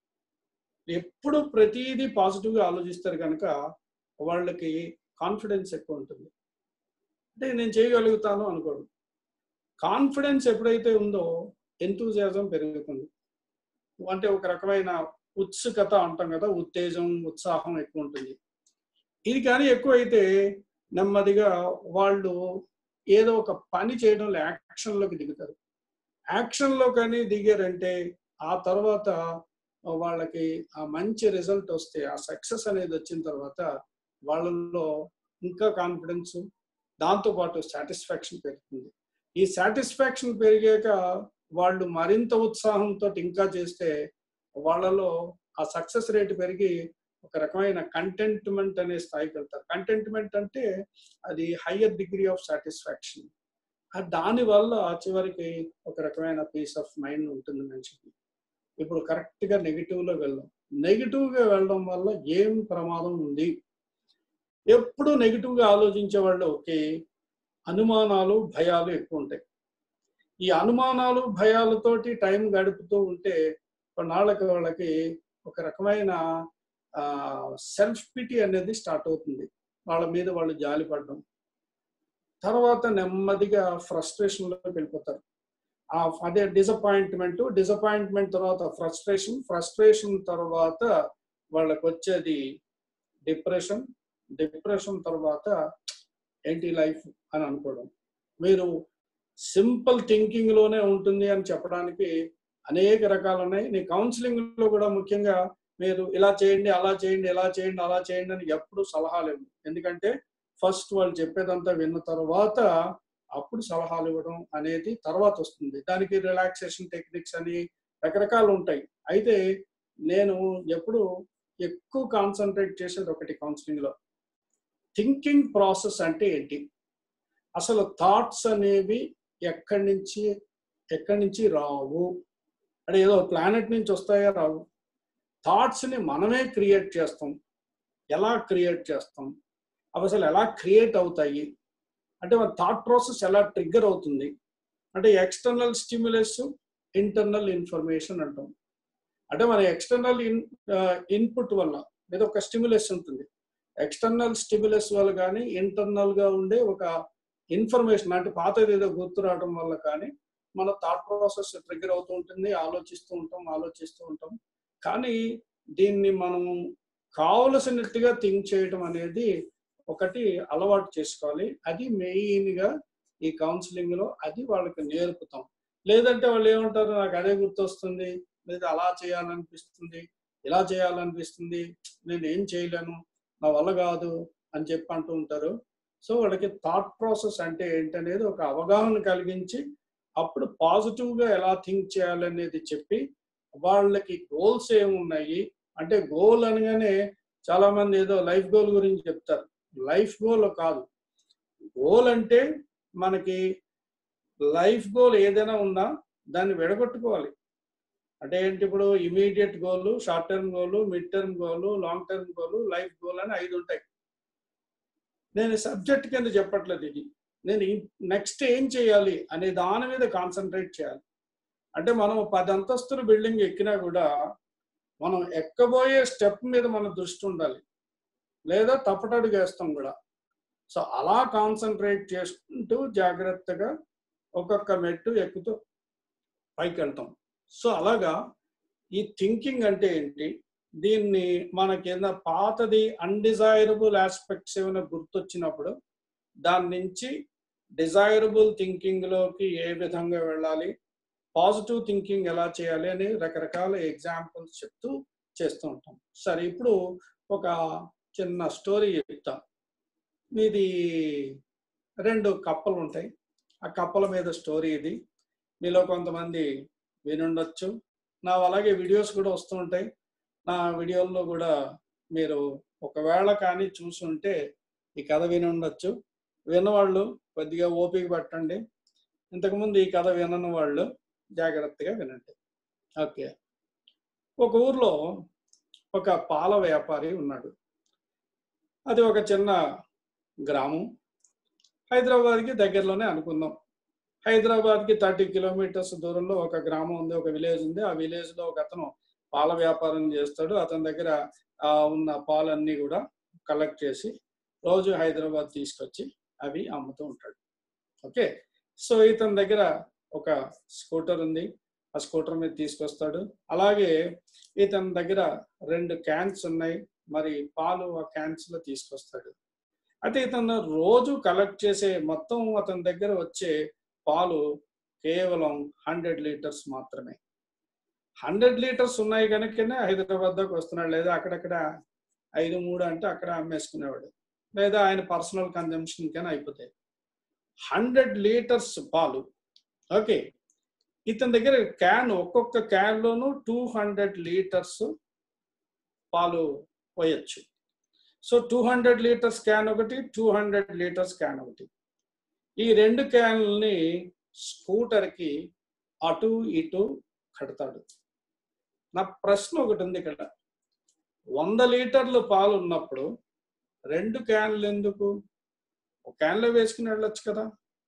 Speaker 2: ఎప్పుడు ప్రతిదీ పాజిటివ్ గా ఆలోచిస్తారు కనుక వాళ్ళకి కాన్ఫిడెన్స్ ఎక్కువ ఉంటుంది అంటే నేను చేయగలుగుతాను అనుకోడు కాన్ఫిడెన్స్ ఎప్పుడైతే ఉందో ఎంతూజియాజం పెరుగుతుంది అంటే ఒక రకమైన ఉత్సుకత అంటాం కదా ఉత్తేజం ఉత్సాహం ఎక్కువ ఉంటుంది ఇది కానీ ఎక్కువైతే నెమ్మదిగా వాళ్ళు ఏదో ఒక పని చేయడంలో యాక్షన్లోకి దిగుతారు యాక్షన్లో కానీ దిగారంటే ఆ తర్వాత వాళ్ళకి ఆ మంచి రిజల్ట్ వస్తే ఆ సక్సెస్ అనేది వచ్చిన తర్వాత వాళ్ళలో ఇంకా కాన్ఫిడెన్స్ దాంతోపాటు సాటిస్ఫాక్షన్ పెరుగుతుంది ఈ సాటిస్ఫాక్షన్ పెరిగాక వాళ్ళు మరింత ఉత్సాహంతో ఇంకా చేస్తే వాళ్ళలో ఆ సక్సెస్ రేట్ పెరిగి ఒక రకమైన కంటెంట్మెంట్ అనే స్థాయికి వెళ్తారు కంటెంట్మెంట్ అంటే అది హయ్యర్ డిగ్రీ ఆఫ్ సాటిస్ఫాక్షన్ దాని వల్ల చివరికి ఒక రకమైన పీస్ ఆఫ్ మైండ్ ఉంటుంది మనిషికి ఇప్పుడు కరెక్ట్ గా నెగిటివ్ లో వెళ్ళడం నెగిటివ్ గా వెళ్ళడం వల్ల ఏం ప్రమాదం ఉంది ఎప్పుడు నెగిటివ్ గా ఆలోచించే వాళ్ళకి అనుమానాలు భయాలు ఎక్కువ ఉంటాయి ఈ అనుమానాలు భయాలతోటి టైం గడుపుతూ ఉంటే కొన్నాళ్ళకి వాళ్ళకి ఒక రకమైన సెల్ఫ్ పిటి అనేది స్టార్ట్ అవుతుంది వాళ్ళ మీద వాళ్ళు జాలి పడడం తర్వాత నెమ్మదిగా ఫ్రస్ట్రేషన్ లోకి వెళ్ళిపోతారు ఆ అదే డిసప్పాయింట్మెంట్ డిసప్పాయింట్మెంట్ తర్వాత ఫ్రస్ట్రేషన్ ఫ్రస్ట్రేషన్ తర్వాత వాళ్ళకి వచ్చేది డిప్రెషన్ డిప్రెషన్ తర్వాత ఏంటి లైఫ్ అని అనుకోవడం మీరు సింపుల్ థింకింగ్ లోనే ఉంటుంది అని చెప్పడానికి అనేక రకాలు ఉన్నాయి నీ కౌన్సిలింగ్ లో కూడా ముఖ్యంగా మీరు ఇలా చేయండి అలా చేయండి ఇలా చేయండి అలా చేయండి అని ఎప్పుడు సలహాలు ఇవ్వండి ఎందుకంటే ఫస్ట్ వాళ్ళు చెప్పేదంతా విన్న తర్వాత అప్పుడు సలహాలు ఇవ్వడం అనేది తర్వాత వస్తుంది దానికి రిలాక్సేషన్ టెక్నిక్స్ అని రకరకాలు ఉంటాయి అయితే నేను ఎప్పుడు ఎక్కువ కాన్సన్ట్రేట్ చేసేది ఒకటి కౌన్సిలింగ్ లో థింకింగ్ ప్రాసెస్ అంటే ఏంటి అసలు థాట్స్ అనేవి ఎక్కడి నుంచి ఎక్కడి నుంచి రావు అంటే ఏదో ప్లానెట్ నుంచి వస్తాయా రావు థాట్స్ ని మనమే క్రియేట్ చేస్తాం ఎలా క్రియేట్ చేస్తాం అవి అసలు ఎలా క్రియేట్ అవుతాయి అంటే మన థాట్ ప్రాసెస్ ఎలా ట్రిగ్గర్ అవుతుంది అంటే ఎక్స్టర్నల్ స్టిమ్యులస్ ఇంటర్నల్ ఇన్ఫర్మేషన్ అంటాం అంటే మన ఎక్స్టర్నల్ ఇన్ ఇన్పుట్ వల్ల ఏదో ఒక స్టిమ్యులస్ ఉంటుంది ఎక్స్టర్నల్ స్టిమ్యులస్ వల్ల కానీ ఇంటర్నల్ గా ఉండే ఒక ఇన్ఫర్మేషన్ అంటే పాతది ఏదో గుర్తు రావడం వల్ల కానీ మన థాట్ ప్రాసెస్ ట్రిగ్గర్ అవుతూ ఉంటుంది ఆలోచిస్తూ ఉంటాం ఆలోచిస్తూ ఉంటాం కానీ దీన్ని మనం కావలసినట్టుగా థింక్ చేయడం అనేది ఒకటి అలవాటు చేసుకోవాలి అది మెయిన్ గా ఈ కౌన్సిలింగ్ లో అది వాళ్ళకి నేర్పుతాం లేదంటే వాళ్ళు ఏమంటారు నాకు అదే గుర్తొస్తుంది లేదా అలా చేయాలనిపిస్తుంది ఇలా చేయాలనిపిస్తుంది నేను ఏం చేయలేను నా వల్ల కాదు అని చెప్పి అంటూ ఉంటారు సో వాళ్ళకి థాట్ ప్రాసెస్ అంటే ఏంటనేది ఒక అవగాహన కలిగించి అప్పుడు పాజిటివ్ గా ఎలా థింక్ చేయాలనేది చెప్పి వాళ్ళకి గోల్స్ ఏమున్నాయి అంటే గోల్ అనగానే చాలా మంది ఏదో లైఫ్ గోల్ గురించి చెప్తారు లైఫ్ గోల్ కాదు గోల్ అంటే మనకి లైఫ్ గోల్ ఏదైనా ఉన్నా దాన్ని విడగొట్టుకోవాలి అంటే ఏంటి ఇప్పుడు immediate goal short term goal mid term goal long term goal life goal అని ఐదు ఉంటాయి నేను సబ్జెక్ట్ కింద చెప్పట్లేదు ఇది నేను నెక్స్ట్ ఏం చేయాలి అనే దాని మీద కాన్సన్ట్రేట్ చేయాలి అంటే మనం పది అంతస్తుల బిల్డింగ్ ఎక్కినా కూడా మనం ఎక్కబోయే స్టెప్ మీద మన దృష్టి ఉండాలి లేదా తప్పటడుగు వేస్తాం కూడా సో అలా కాన్సన్ట్రేట్ చేసుకుంటూ జాగ్రత్తగా ఒక్కొక్క మెట్టు ఎక్కుతూ పైకి వెళ్తాం సో అలాగా ఈ థింకింగ్ అంటే ఏంటి దీన్ని మనకి ఏదైనా పాతది అన్డిజైరబుల్ ఆస్పెక్ట్స్ ఏమైనా గుర్తొచ్చినప్పుడు దాని నుంచి డిజైరబుల్ థింకింగ్ లోకి ఏ విధంగా వెళ్ళాలి పాజిటివ్ థింకింగ్ ఎలా చేయాలి అని రకరకాల ఎగ్జాంపుల్స్ చెప్తూ చేస్తూ ఉంటాం సరే ఇప్పుడు ఒక చిన్న స్టోరీ చెప్తాం ఇది రెండు కప్పలు ఉంటాయి ఆ కప్పల మీద స్టోరీ ఇది మీలో కొంతమంది వినుండొచ్చు నా అలాగే వీడియోస్ కూడా వస్తూ ఉంటాయి నా వీడియోల్లో కూడా మీరు ఒకవేళ కానీ చూసుంటే ఈ కథ విని ఉండొచ్చు విన్నవాళ్ళు కొద్దిగా ఓపిక పట్టండి ఇంతకుముందు ఈ కథ వినని వాళ్ళు జాగ్రత్తగా వినండి ఓకే ఒక ఊర్లో ఒక పాల వ్యాపారి ఉన్నాడు అది ఒక చిన్న గ్రామం హైదరాబాద్కి దగ్గరలోనే అనుకుందాం హైదరాబాద్కి థర్టీ కిలోమీటర్స్ దూరంలో ఒక గ్రామం ఉంది ఒక విలేజ్ ఉంది ఆ విలేజ్లో ఒక అతను పాల వ్యాపారం చేస్తాడు అతని దగ్గర ఆ, ఉన్న పాలన్నీ కూడా కలెక్ట్ చేసి రోజు హైదరాబాద్ తీసుకొచ్చి అవి అమ్ముతూ ఉంటాడు ఓకే సో ఇతని దగ్గర ఒక స్కూటర్ ఉంది ఆ స్కూటర్ మీద తీసుకొస్తాడు అలాగే ఇతని దగ్గర రెండు క్యాన్స్ ఉన్నాయి మరి పాలు ఆ క్యాన్స్ లో తీసుకొస్తాడు అయితే ఇతను రోజు కలెక్ట్ చేసే మొత్తం అతని దగ్గర వచ్చే పాలు కేవలం హండ్రెడ్ లీటర్స్ మాత్రమే హండ్రెడ్ లీటర్స్ ఉన్నాయి కనుకనే హైదరాబాద్ దాకా వస్తున్నాడు లేదా అక్కడక్కడ ఐదు మూడు అంటే అక్కడ అమ్మేసుకునేవాడు లేదా ఆయన పర్సనల్ కన్జంప్షన్ కైనా అయిపోతాయి హండ్రెడ్ లీటర్స్ పాలు ఓకే ఇతని దగ్గర క్యాన్ ఒక్కొక్క క్యాన్ లోను టూ హండ్రెడ్ లీటర్స్ పాలు పోయొచ్చు so two hundred litres can ఒకటి టూ హండ్రెడ్ లీటర్స్ క్యాన్ ఒకటి ఈ రెండు క్యాన్లని స్కూటర్కి అటు ఇటు కడతాడు నా ప్రశ్న ఒకటి ఉంది ఇక్కడ వంద లీటర్లు పాలు ఉన్నప్పుడు రెండు క్యాన్లు ఎందుకు ఒక క్యాన్లో వేసుకుని వెళ్ళొచ్చు కదా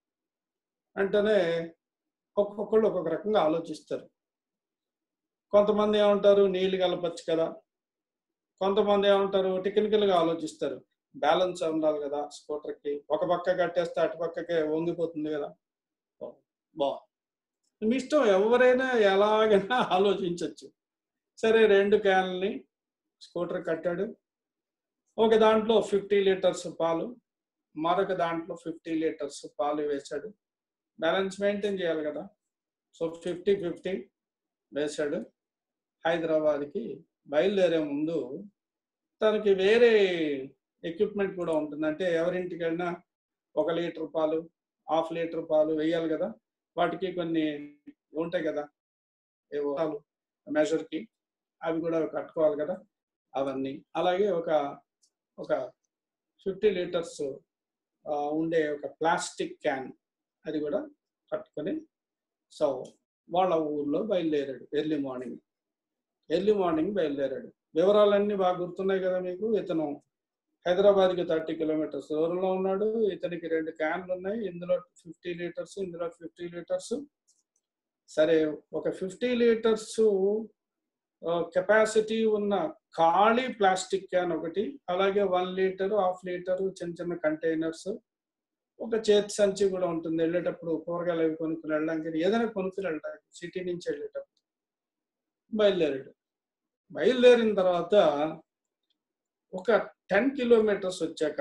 Speaker 2: అంటేనే ఒక్కొక్కళ్ళు ఒక్కొక్క రకంగా ఆలోచిస్తారు కొంతమంది ఏమంటారు నీళ్లు కలపచ్చు కదా కొంతమంది ఏమంటారు టెక్నికల్గా ఆలోచిస్తారు బ్యాలెన్స్ ఉండాలి కదా స్కూటర్కి ఒక పక్క కట్టేస్తే అటు పక్కకే వంగిపోతుంది కదా బాగుంది మీ ఇష్టం ఎవరైనా ఎలాగైనా ఆలోచించవచ్చు సరే రెండు క్యాన్లని స్కూటర్ కట్టాడు ఒక దాంట్లో ఫిఫ్టీ లీటర్స్ పాలు మరొక దాంట్లో ఫిఫ్టీ లీటర్స్ పాలు వేశాడు బ్యాలెన్స్ మెయింటైన్ చేయాలి కదా సో ఫిఫ్టీ ఫిఫ్టీ వేశాడు హైదరాబాద్కి బయలుదేరే ముందు తనకి వేరే ఎక్విప్మెంట్ కూడా ఉంటుంది అంటే ఎవరింటికి వెళ్ళినా ఒక లీటర్ పాలు హాఫ్ లీటర్ పాలు వేయాలి కదా వాటికి కొన్ని ఉంటాయి కదా ఏవో మెజర్కి అవి కూడా కట్టుకోవాలి కదా అవన్నీ అలాగే ఒక ఒక ఫిఫ్టీ లీటర్స్ ఉండే ఒక ప్లాస్టిక్ క్యాన్ అది కూడా కట్టుకొని సో వాళ్ళ ఊర్లో బయలుదేరాడు ఎర్లీ మార్నింగ్ ఎర్లీ మార్నింగ్ బయలుదేరాడు వివరాలన్నీ బాగా గుర్తున్నాయి కదా మీకు ఇతను హైదరాబాద్కి థర్టీ కిలోమీటర్స్ దూరంలో ఉన్నాడు ఇతనికి రెండు క్యాన్లు ఉన్నాయి ఇందులో ఫిఫ్టీ లీటర్స్ ఇందులో ఫిఫ్టీ లీటర్స్ సరే ఒక ఫిఫ్టీ లీటర్స్ కెపాసిటీ ఉన్న ఖాళీ ప్లాస్టిక్ క్యాన్ ఒకటి అలాగే వన్ లీటర్ హాఫ్ లీటర్ చిన్న చిన్న కంటైనర్స్ ఒక చేతి సంచి కూడా ఉంటుంది వెళ్ళేటప్పుడు కూరగాయలు అవి కొనుక్కుని వెళ్ళడానికి ఏదైనా కొనుక్కుని వెళ్ళడానికి సిటీ నుంచి వెళ్ళేటప్పుడు బయలుదేరాడు బయలుదేరిన తర్వాత ఒక టెన్ కిలోమీటర్స్ వచ్చాక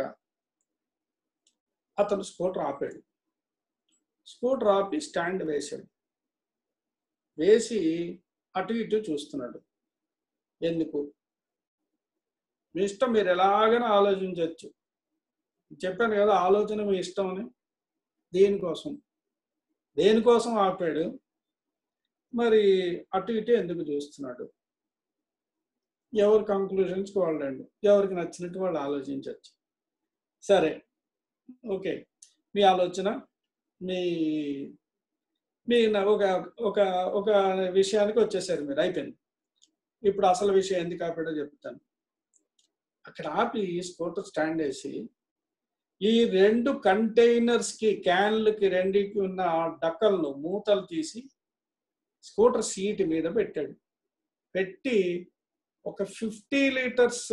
Speaker 2: అతను స్కూటర్ ఆపాడు స్కూటర్ ఆపి స్టాండ్ వేశాడు వేసి అటు ఇటు చూస్తున్నాడు ఎందుకు మీ ఇష్టం మీరు ఎలాగైనా ఆలోచించవచ్చు చెప్పాను కదా ఆలోచన మీ ఇష్టం అని దేనికోసం దేనికోసం ఆపాడు మరి అటు ఇటు ఎందుకు చూస్తున్నాడు ఎవరి కంక్లూషన్స్కి వాళ్ళండి ఎవరికి నచ్చినట్టు వాళ్ళు ఆలోచించవచ్చు సరే ఓకే మీ ఆలోచన మీ మీ ఒక ఒక ఒక విషయానికి వచ్చేసారు మీరు అయిపోయింది ఇప్పుడు అసలు విషయం ఎందుకు ఆపాడో చెప్తాను అక్కడ ఆపి స్కూటర్ స్టాండ్ వేసి ఈ రెండు కంటైనర్స్ కి క్యాన్లకి రెండికి ఉన్న డక్కలను మూతలు తీసి స్కూటర్ సీట్ మీద పెట్టాడు పెట్టి ఒక ఫిఫ్టీ లీటర్స్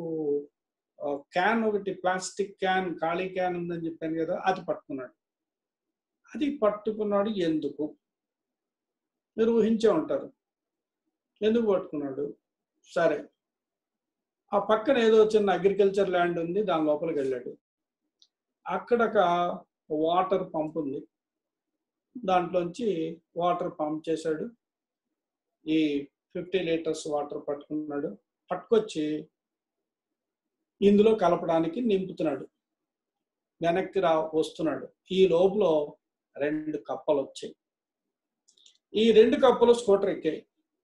Speaker 2: క్యాన్ ఒకటి ప్లాస్టిక్ క్యాన్ ఖాళీ క్యాన్ ఉందని చెప్పాను కదా అది పట్టుకున్నాడు అది పట్టుకున్నాడు ఎందుకు మీరు ఊహించే ఉంటారు ఎందుకు పట్టుకున్నాడు సరే ఆ పక్కన ఏదో చిన్న అగ్రికల్చర్ ల్యాండ్ ఉంది దాని లోపలికి వెళ్ళాడు అక్కడ ఒక వాటర్ పంప్ ఉంది దాంట్లోంచి వాటర్ పంప్ చేశాడు ఈ ఫిఫ్టీ లీటర్స్ వాటర్ పట్టుకున్నాడు పట్టుకొచ్చి ఇందులో కలపడానికి నింపుతున్నాడు వెనక్కి రా వస్తున్నాడు ఈ లోపల రెండు కప్పలు వచ్చాయి ఈ రెండు కప్పలు స్కూటర్ ఎక్కాయి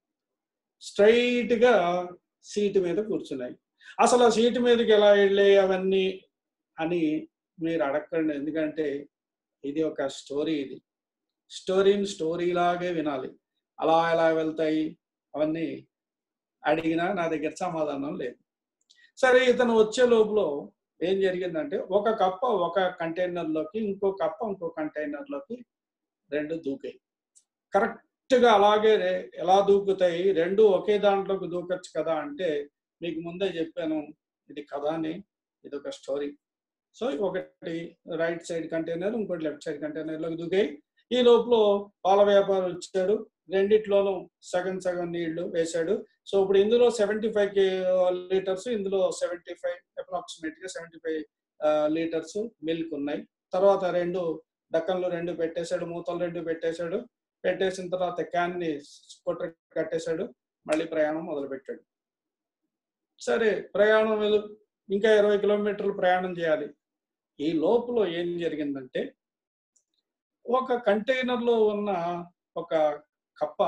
Speaker 2: స్ట్రైట్ గా సీటు మీద కూర్చున్నాయి అసలు ఆ సీటు మీదకి ఎలా వెళ్ళాయి అవన్నీ అని మీరు అడగండి ఎందుకంటే ఇది ఒక స్టోరీ ఇది స్టోరీని స్టోరీ లాగే వినాలి అలా ఎలా వెళ్తాయి అవన్నీ అడిగినా నా దగ్గర సమాధానం లేదు సరే ఇతను వచ్చే లోపల ఏం జరిగిందంటే ఒక కప్ప ఒక కంటైనర్లోకి ఇంకో కప్ప ఇంకో కంటైనర్లోకి రెండు దూకాయి కరెక్ట్గా అలాగే ఎలా దూకుతాయి రెండు ఒకే దాంట్లోకి దూకొచ్చు కదా అంటే మీకు ముందే చెప్పాను ఇది కథ అని ఇది ఒక స్టోరీ సో ఒకటి రైట్ సైడ్ కంటైనర్ ఇంకోటి లెఫ్ట్ సైడ్ కంటైనర్లోకి దూకాయి ఈ లోపల పాల వ్యాపారం వచ్చాడు రెండిట్లోనూ సగం సగం నీళ్లు వేశాడు సో ఇప్పుడు ఇందులో సెవెంటీ ఫైవ్ లీటర్స్ ఇందులో సెవెంటీ ఫైవ్ అప్రాక్సిమేట్ గా సెవెంటీ ఫైవ్ లీటర్స్ మిల్క్ ఉన్నాయి తర్వాత రెండు డక్కన్లు రెండు పెట్టేశాడు మూతలు రెండు పెట్టేశాడు పెట్టేసిన తర్వాత క్యాన్ ని స్కూటర్ కట్టేశాడు మళ్ళీ ప్రయాణం మొదలు పెట్టాడు సరే ప్రయాణం వెలు ఇంకా ఇరవై కిలోమీటర్లు ప్రయాణం చేయాలి ఈ లోపల ఏం జరిగిందంటే ఒక కంటైనర్ లో ఉన్న ఒక కప్ప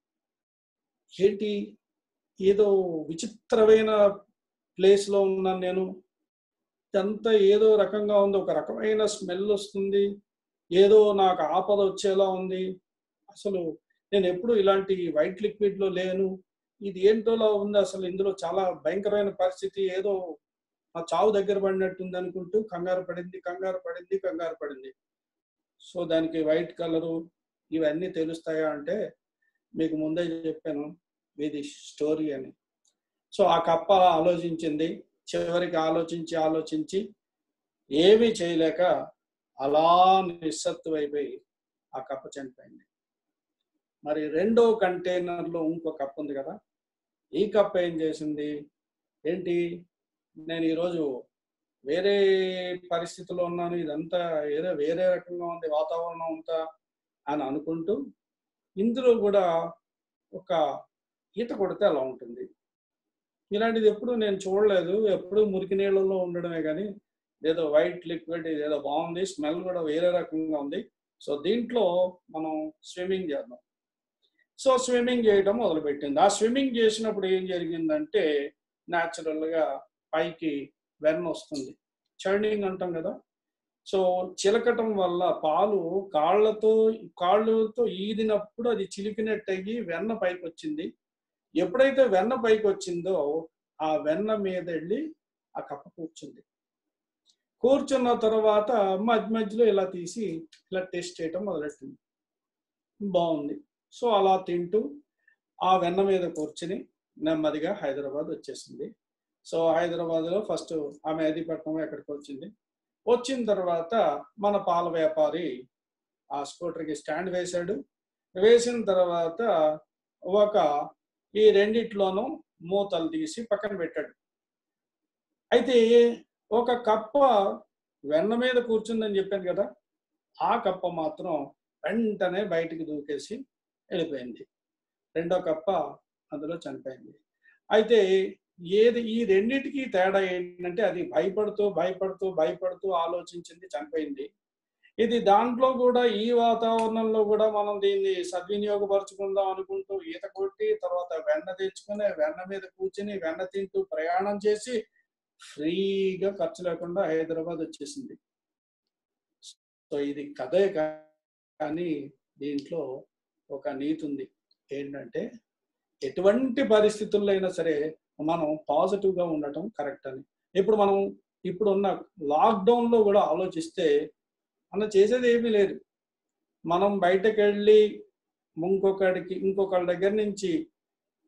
Speaker 2: ఏంటి ఏదో విచిత్రమైన ప్లేస్ లో ఉన్నాను నేను ఇదంతా ఏదో రకంగా ఉంది ఒక రకమైన స్మెల్ వస్తుంది ఏదో నాకు ఆపద వచ్చేలా ఉంది అసలు నేను ఎప్పుడు ఇలాంటి వైట్ లిక్విడ్ లో లేను ఇది ఏంటోలా ఉంది అసలు ఇందులో చాలా భయంకరమైన పరిస్థితి ఏదో ఆ చావు దగ్గర పడినట్టుంది అనుకుంటూ కంగారు పడింది కంగారు పడింది కంగారు పడింది సో దానికి వైట్ కలరు ఇవన్నీ తెలుస్తాయా అంటే మీకు ముందే చెప్పాను ఇది స్టోరీ అని సో ఆ కప్ప ఆలోచించింది చివరికి ఆలోచించి ఆలోచించి ఏమీ చేయలేక అలా నిస్సత్తువైపోయి ఆ కప్ప చనిపోయింది మరి రెండో కంటైనర్లో ఇంకో కప్ప ఉంది కదా ఈ కప్ప ఏం చేసింది ఏంటి నేను ఈరోజు వేరే పరిస్థితిలో ఉన్నాను ఇదంతా ఏదో వేరే రకంగా ఉంది వాతావరణం అంతా అని అనుకుంటూ ఇందులో కూడా ఒక ఈత కొడితే అలా ఉంటుంది ఇలాంటిది ఎప్పుడు నేను చూడలేదు ఎప్పుడు మురికి నీళ్ళలో ఉండడమే కానీ ఏదో వైట్ లిక్విడ్ ఏదో బాగుంది స్మెల్ కూడా వేరే రకంగా ఉంది సో దీంట్లో మనం స్విమ్మింగ్ చేద్దాం సో స్విమ్మింగ్ చేయడం మొదలుపెట్టింది ఆ స్విమ్మింగ్ చేసినప్పుడు ఏం జరిగిందంటే న్యాచురల్గా పైకి వెన్న వస్తుంది చర్నింగ్ అంటాం కదా సో చిలకటం వల్ల పాలు కాళ్ళతో కాళ్ళతో ఈదినప్పుడు అది చిలికినట్టు అయ్యి వెన్న పైకి వచ్చింది ఎప్పుడైతే వెన్న పైకి వచ్చిందో ఆ వెన్న మీద వెళ్ళి ఆ కప్ప కూర్చుంది కూర్చున్న తర్వాత మధ్య మధ్యలో ఇలా తీసి ఇలా టేస్ట్ చేయటం మొదలెట్టింది బాగుంది సో అలా తింటూ ఆ వెన్న మీద కూర్చుని నెమ్మదిగా హైదరాబాద్ వచ్చేసింది సో హైదరాబాద్లో ఫస్ట్ ఆమె అదిపట్నం ఎక్కడికి వచ్చింది వచ్చిన తర్వాత మన పాల వ్యాపారి ఆ స్కూటర్కి స్టాండ్ వేశాడు వేసిన తర్వాత ఒక ఈ రెండిట్లోనూ మూతలు తీసి పక్కన పెట్టాడు అయితే ఒక కప్ప వెన్న మీద కూర్చుందని చెప్పాను కదా ఆ కప్ప మాత్రం వెంటనే బయటికి దూకేసి వెళ్ళిపోయింది రెండో కప్ప అందులో చనిపోయింది అయితే ఏది ఈ రెండింటికి తేడా ఏంటంటే అది భయపడుతూ భయపడుతూ భయపడుతూ ఆలోచించింది చనిపోయింది ఇది దాంట్లో కూడా ఈ వాతావరణంలో కూడా మనం దీన్ని సద్వినియోగపరచుకుందాం అనుకుంటూ ఈత కొట్టి తర్వాత వెన్న తెచ్చుకుని వెన్న మీద కూర్చుని వెన్న తింటూ ప్రయాణం చేసి ఫ్రీగా ఖర్చు లేకుండా హైదరాబాద్ వచ్చేసింది సో ఇది కథే కానీ దీంట్లో ఒక నీతి ఉంది ఏంటంటే ఎటువంటి పరిస్థితుల్లో అయినా సరే మనం పాజిటివ్ గా ఉండటం కరెక్ట్ అని ఇప్పుడు మనం ఇప్పుడు ఉన్న లాక్డౌన్ లో కూడా ఆలోచిస్తే మనం చేసేది ఏమీ లేదు మనం బయటకు వెళ్ళి ఇంకొకడికి ఇంకొకళ్ళ దగ్గర నుంచి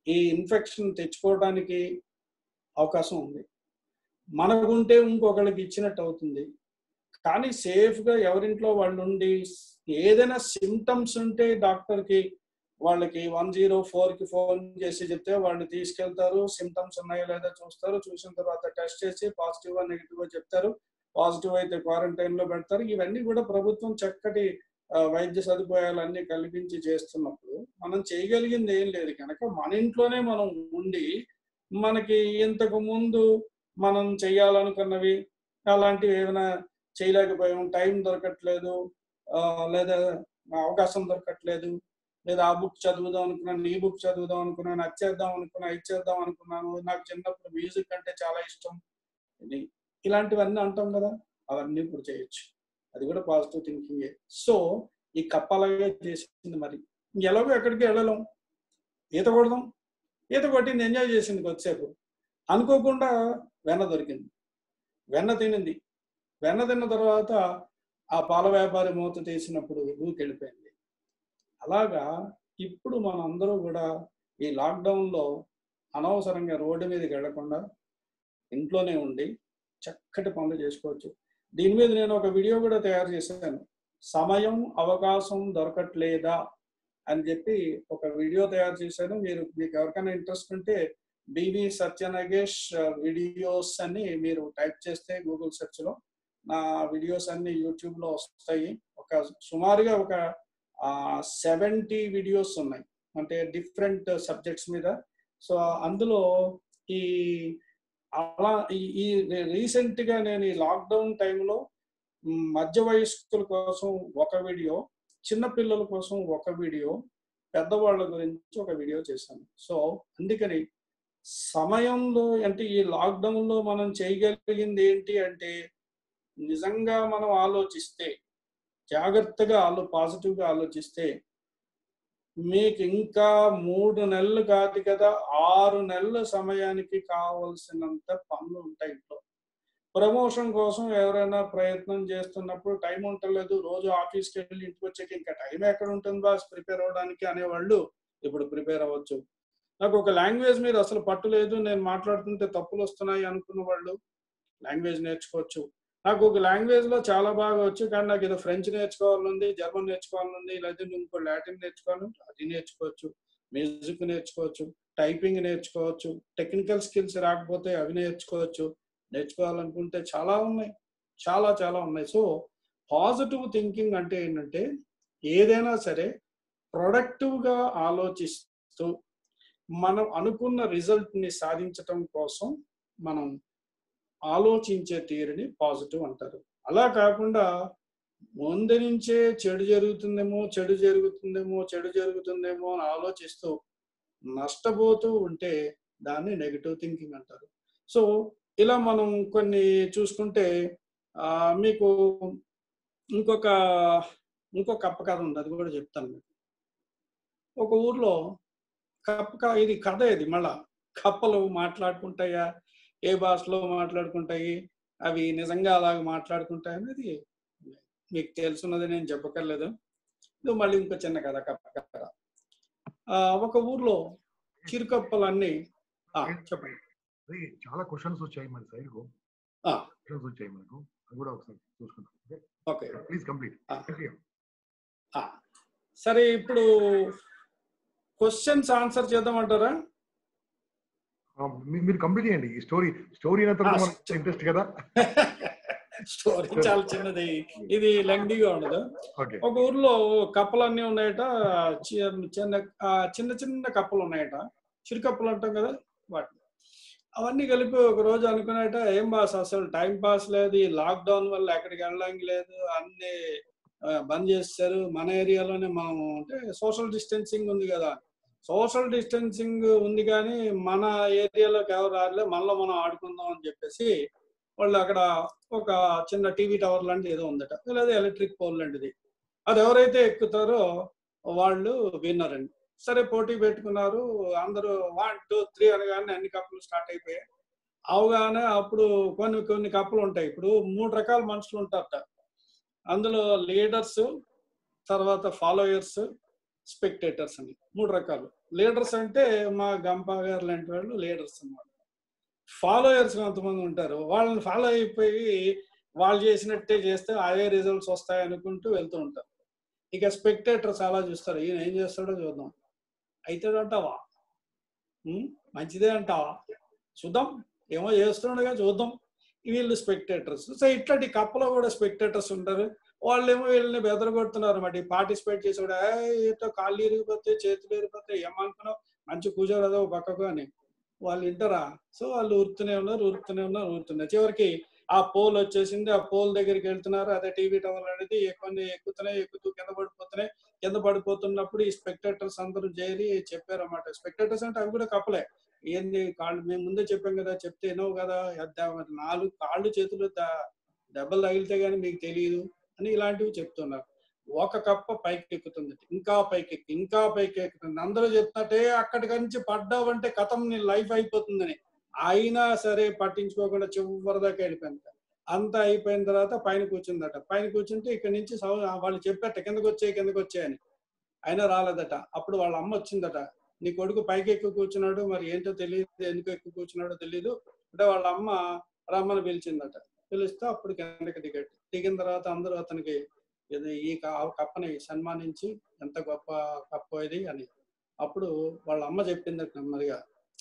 Speaker 2: ఈ ఇన్ఫెక్షన్ తెచ్చుకోవడానికి అవకాశం ఉంది మనకుంటే ఇంకొకళ్ళకి ఇచ్చినట్టు అవుతుంది కానీ సేఫ్గా ఎవరింట్లో వాళ్ళు ఉండి ఏదైనా సిమ్టమ్స్ ఉంటే డాక్టర్కి వాళ్ళకి వన్ జీరో ఫోర్కి ఫోన్ చేసి చెప్తే వాళ్ళు తీసుకెళ్తారు సిమ్టమ్స్ ఉన్నాయో లేదో చూస్తారు చూసిన తర్వాత టెస్ట్ చేసి పాజిటివ్ నెగిటివ్ చెప్తారు పాజిటివ్ అయితే క్వారంటైన్ లో పెడతారు ఇవన్నీ కూడా ప్రభుత్వం చక్కటి ఆ, వైద్య సదుపాయాలన్నీ కల్పించి చేస్తున్నప్పుడు మనం చేయగలిగింది ఏం లేదు కనుక మన ఇంట్లోనే మనం ఉండి మనకి ఇంతకు ముందు మనం చేయాలనుకున్నవి అలాంటివి ఏమైనా చేయలేకపోయాం టైం దొరకట్లేదు ఆ, లేదా అవకాశం దొరకట్లేదు లేదా ఆ బుక్ చదువుదాం అనుకున్నాను ఈ బుక్ చదువుదాం అనుకున్నాను అది చేద్దాం అనుకున్నా ఇది చేద్దాం అనుకున్నాను నాకు చిన్నప్పుడు మ్యూజిక్ అంటే చాలా ఇష్టం ఇది ఇలాంటివన్నీ అంటాం కదా అవన్నీ ఇప్పుడు చేయొచ్చు అది కూడా పాజిటివ్ థింకింగ్ సో ఈ కప్పలాగే చేసింది మరి ఎలాగో ఎక్కడికి వెళ్ళలేం ఈత కొడదాం ఈత కొట్టింది ఎంజాయ్ చేసింది కొద్దిసేపు అనుకోకుండా వెన్న దొరికింది వెన్న తినింది వెన్న తిన్న తర్వాత ఆ పాల వ్యాపారి మూత తీసినప్పుడు ఊకెళ్ళిపోయింది అలాగా ఇప్పుడు మనం అందరూ కూడా ఈ లాక్డౌన్లో అనవసరంగా రోడ్డు మీదకి వెళ్లకుండా ఇంట్లోనే ఉండి చక్కటి పనులు చేసుకోవచ్చు దీని మీద నేను ఒక వీడియో కూడా తయారు చేశాను సమయం అవకాశం దొరకట్లేదా అని చెప్పి ఒక వీడియో తయారు చేశాను మీరు మీకు ఎవరికైనా ఇంట్రెస్ట్ ఉంటే బివి సత్యనగేష్ వీడియోస్ అని మీరు టైప్ చేస్తే గూగుల్ సెర్చ్ లో నా వీడియోస్ అన్ని యూట్యూబ్ లో వస్తాయి ఒక సుమారుగా ఒక సెవెంటీ వీడియోస్ ఉన్నాయి అంటే డిఫరెంట్ సబ్జెక్ట్స్ మీద సో అందులో ఈ అలా ఈ- ఈ రీసెంట్ గా నేను ఈ లాక్డౌన్ టైంలో మధ్య వయస్కుల కోసం ఒక వీడియో చిన్న పిల్లల కోసం ఒక వీడియో పెద్దవాళ్ళ గురించి ఒక వీడియో చేశాను సో అందుకని సమయంలో అంటే ఈ లాక్డౌన్ లో మనం చేయగలిగింది ఏంటి అంటే నిజంగా మనం ఆలోచిస్తే జాగ్రత్తగా ఆలో పాజిటివ్ గా ఆలోచిస్తే మీకు ఇంకా మూడు నెలలు కాదు కదా ఆరు నెలల సమయానికి కావలసినంత పనులు ఉంటాయి ఇంట్లో ప్రమోషన్ కోసం ఎవరైనా ప్రయత్నం చేస్తున్నప్పుడు టైం ఉండలేదు రోజు ఆఫీస్కి వెళ్ళి ఇంటికి వచ్చాక ఇంకా టైం ఎక్కడ ఉంటుంది బాస్ ప్రిపేర్ అవ్వడానికి అనేవాళ్ళు ఇప్పుడు ప్రిపేర్ అవ్వచ్చు నాకు ఒక లాంగ్వేజ్ మీద అసలు పట్టు లేదు నేను మాట్లాడుతుంటే తప్పులు వస్తున్నాయి అనుకున్న వాళ్ళు లాంగ్వేజ్ నేర్చుకోవచ్చు నాకు ఒక లాంగ్వేజ్ లో చాలా బాగా వచ్చు కానీ నాకు ఏదో ఫ్రెంచ్ నేర్చుకోవాలనుంది జర్మన్ నేర్చుకోవాలనుంది లేదా ఇంకో లాటిన్ నేర్చుకోవాలంటే అది నేర్చుకోవచ్చు మ్యూజిక్ నేర్చుకోవచ్చు టైపింగ్ నేర్చుకోవచ్చు టెక్నికల్ స్కిల్స్ రాకపోతే అవి నేర్చుకోవచ్చు నేర్చుకోవాలనుకుంటే చాలా ఉన్నాయి చాలా చాలా ఉన్నాయి సో పాజిటివ్ థింకింగ్ అంటే ఏంటంటే ఏదైనా సరే ప్రొడక్టివ్ గా ఆలోచిస్తూ మనం అనుకున్న రిజల్ట్ ని సాధించటం కోసం మనం ఆలోచించే తీరుని పాజిటివ్ అంటారు అలా కాకుండా ముందు నుంచే చెడు జరుగుతుందేమో చెడు జరుగుతుందేమో చెడు జరుగుతుందేమో అని ఆలోచిస్తూ నష్టపోతూ ఉంటే దాన్ని నెగిటివ్ థింకింగ్ అంటారు సో ఇలా మనం కొన్ని చూసుకుంటే ఆ, మీకు ఇంకొక ఇంకొక కప్ప కథ ఉంది అది కూడా చెప్తాను మీకు ఒక ఊర్లో కప్ప క- ఇది కథ ఇది మళ్ళా కప్పలు మాట్లాడుకుంటాయా ఏ భాషలో మాట్లాడుకుంటాయి అవి నిజంగా అలాగ మాట్లాడుకుంటాయి అనేది మీకు తెలుసున్నది నేను చెప్పక్కర్లేదు ఇది మళ్ళీ ఇంకో చిన్న కథ కప్ప కథ ఆ, ఒక ఊర్లో చిరుకప్పలన్నీ ఆ, చెప్పండి
Speaker 1: అది చాలా క్వశ్చన్స్ వచ్చాయి మన సైడ్ కు
Speaker 2: ఆ.
Speaker 1: క్వశ్చన్స్ వచ్చాయి మనకు అది కూడా ఒకసారి చూసుకుందాం
Speaker 2: ఓకే
Speaker 1: ప్లీజ్ కంప్లీట్
Speaker 2: ఆ. ఆ, సరే ఇప్పుడు క్వశ్చన్స్ ఆన్సర్ చేద్దామంటారా
Speaker 1: మీరు కంప్లీట్ చేయండి ఈ స్టోరీ స్టోరీ అయిన తర్వాత
Speaker 2: ఆ,
Speaker 1: మనకు ఇంట్రెస్ట్ కదా
Speaker 2: స్టోరీ చాలా చిన్నది ఇది లెంగ్దీగా ఉండదు
Speaker 1: ఓకే
Speaker 2: ఒక ఊర్లో కప్పలన్నీ ఉన్నాయట చి- చిన్న ఆ, చిన్న చిన్న కప్పలు ఉన్నాయట చిరు కప్పలు అంటాం కదా వాటి అవన్నీ కలిపి ఒక రోజు అనుకున్నాయట ఏం బాస్ అసలు టైం పాస్ లేదు ఈ లాక్డౌన్ వల్ల ఎక్కడికి వెళ్ళడానికి లేదు అన్ని ఆ, బంద్ చేస్తారు మన ఏరియాలోనే మనం అంటే సోషల్ డిస్టెన్సింగ్ ఉంది కదా సోషల్ డిస్టెన్సింగ్ ఉంది కానీ మన ఏరియాలోకి ఎవరు రాలే మనలో మనం ఆడుకుందాం అని చెప్పేసి వాళ్ళు అక్కడ ఒక చిన్న టీవీ టవర్ లాంటిది ఏదో ఉందట లేదా ఎలక్ట్రిక్ పోల్ లాంటిది అది ఎవరైతే ఎక్కుతారో వాళ్ళు విన్నర్ అండి సరే పోటీ పెట్టుకున్నారు అందరూ వన్ టూ త్రీ అనగానే అన్ని కప్పులు స్టార్ట్ అయిపోయాయి అవగానే అప్పుడు కొన్ని కొన్ని కప్పులు ఉంటాయి ఇప్పుడు మూడు రకాల మనుషులు ఉంటారట అందులో లీడర్స్ తర్వాత ఫాలోయర్స్ స్పెక్టేటర్స్ అని మూడు రకాలు లీడర్స్ అంటే మా గంప గారు లాంటి వాళ్ళు లీడర్స్ అన్నమాట ఫాలోయర్స్ కొంతమంది ఉంటారు వాళ్ళని ఫాలో అయిపోయి వాళ్ళు చేసినట్టే చేస్తే అవే రిజల్ట్స్ వస్తాయి అనుకుంటూ వెళ్తూ ఉంటారు ఇక స్పెక్టేటర్స్ అలా చూస్తారు ఈయన ఏం చేస్తాడో చూద్దాం అవుతాడంటావా ఉం? మంచిదే అంటావా చూద్దాం ఏమో చేస్తుండగా చూద్దాం వీళ్ళు స్పెక్టేటర్స్ సో ఇట్లాంటి కప్పలో కూడా స్పెక్టేటర్స్ ఉంటారు వాళ్ళేమో వీళ్ళని బెదరగొడుతున్నారు మరి పార్టిసిపేట్ చేసేవాడు ఏటో కాళ్ళు ఇరిగిపోతే చేతులు ఇరిగిపోతే ఏమనుకున్నావు మంచి కూర్చోరాదో పక్కకు అని వాళ్ళు వింటారా సో వాళ్ళు ఊరుతూనే ఉన్నారు ఊరుతూనే ఉన్నారు ఊరుతున్నారు చివరికి ఆ పోల్ వచ్చేసింది ఆ పోల్ దగ్గరికి వెళ్తున్నారు అదే టీవీ టవర్ అనేది కొన్ని ఎక్కుతున్నాయి ఎక్కుతూ కింద పడిపోతున్నాయి కింద పడిపోతున్నప్పుడు ఈ స్పెక్టేటర్స్ అందరూ చేరి చెప్పారన్నమాట స్పెక్టేటర్స్ అంటే అవి కూడా కప్పలే ఏంది కాళ్ళు మేము ముందే చెప్పాం కదా చెప్తే వినవు కదా అద్దా- మరి నాలుగు కాళ్ళు చేతులు ద- దెబ్బలు తగిలితే గానీ మీకు తెలియదు అని ఇలాంటివి చెప్తున్నారు ఒక కప్ప పైకి ఎక్కుతుంది ఇంకా పైకి ఎక్కి ఇంకా పైకి ఎక్కుతుంది అందరూ చెప్తున్నట్టే అక్కడికి నుంచి పడ్డావంటే కథం నీ లైఫ్ అయిపోతుందని అయినా సరే పట్టించుకోకుండా చివరి దాకా వెళ్ళిపోయింది అంతా అయిపోయిన తర్వాత పైన కూర్చుందట పైన కూర్చుంటే ఇక్కడ నుంచి సౌ- వాళ్ళు చెప్పారట కిందకు వచ్చాయి కిందకు వచ్చాయని అయినా రాలేదట అప్పుడు వాళ్ళ అమ్మ వచ్చిందట నీ కొడుకు పైకి ఎక్కువ కూర్చున్నాడు మరి ఏంటో తెలియదు ఎందుకు ఎక్కువ కూర్చున్నాడో తెలియదు అంటే వాళ్ళ అమ్మ రమ్మని పిలిచిందట పిలిస్తే అప్పుడు కిందకి దిగట్టు దిగిన తర్వాత అందరూ అతనికి ఇది ఈ క- కప్పని సన్మానించి ఎంత గొప్ప కప్ప ఇది అని అప్పుడు వాళ్ళ అమ్మ చెప్పిందట నెమ్మదిగా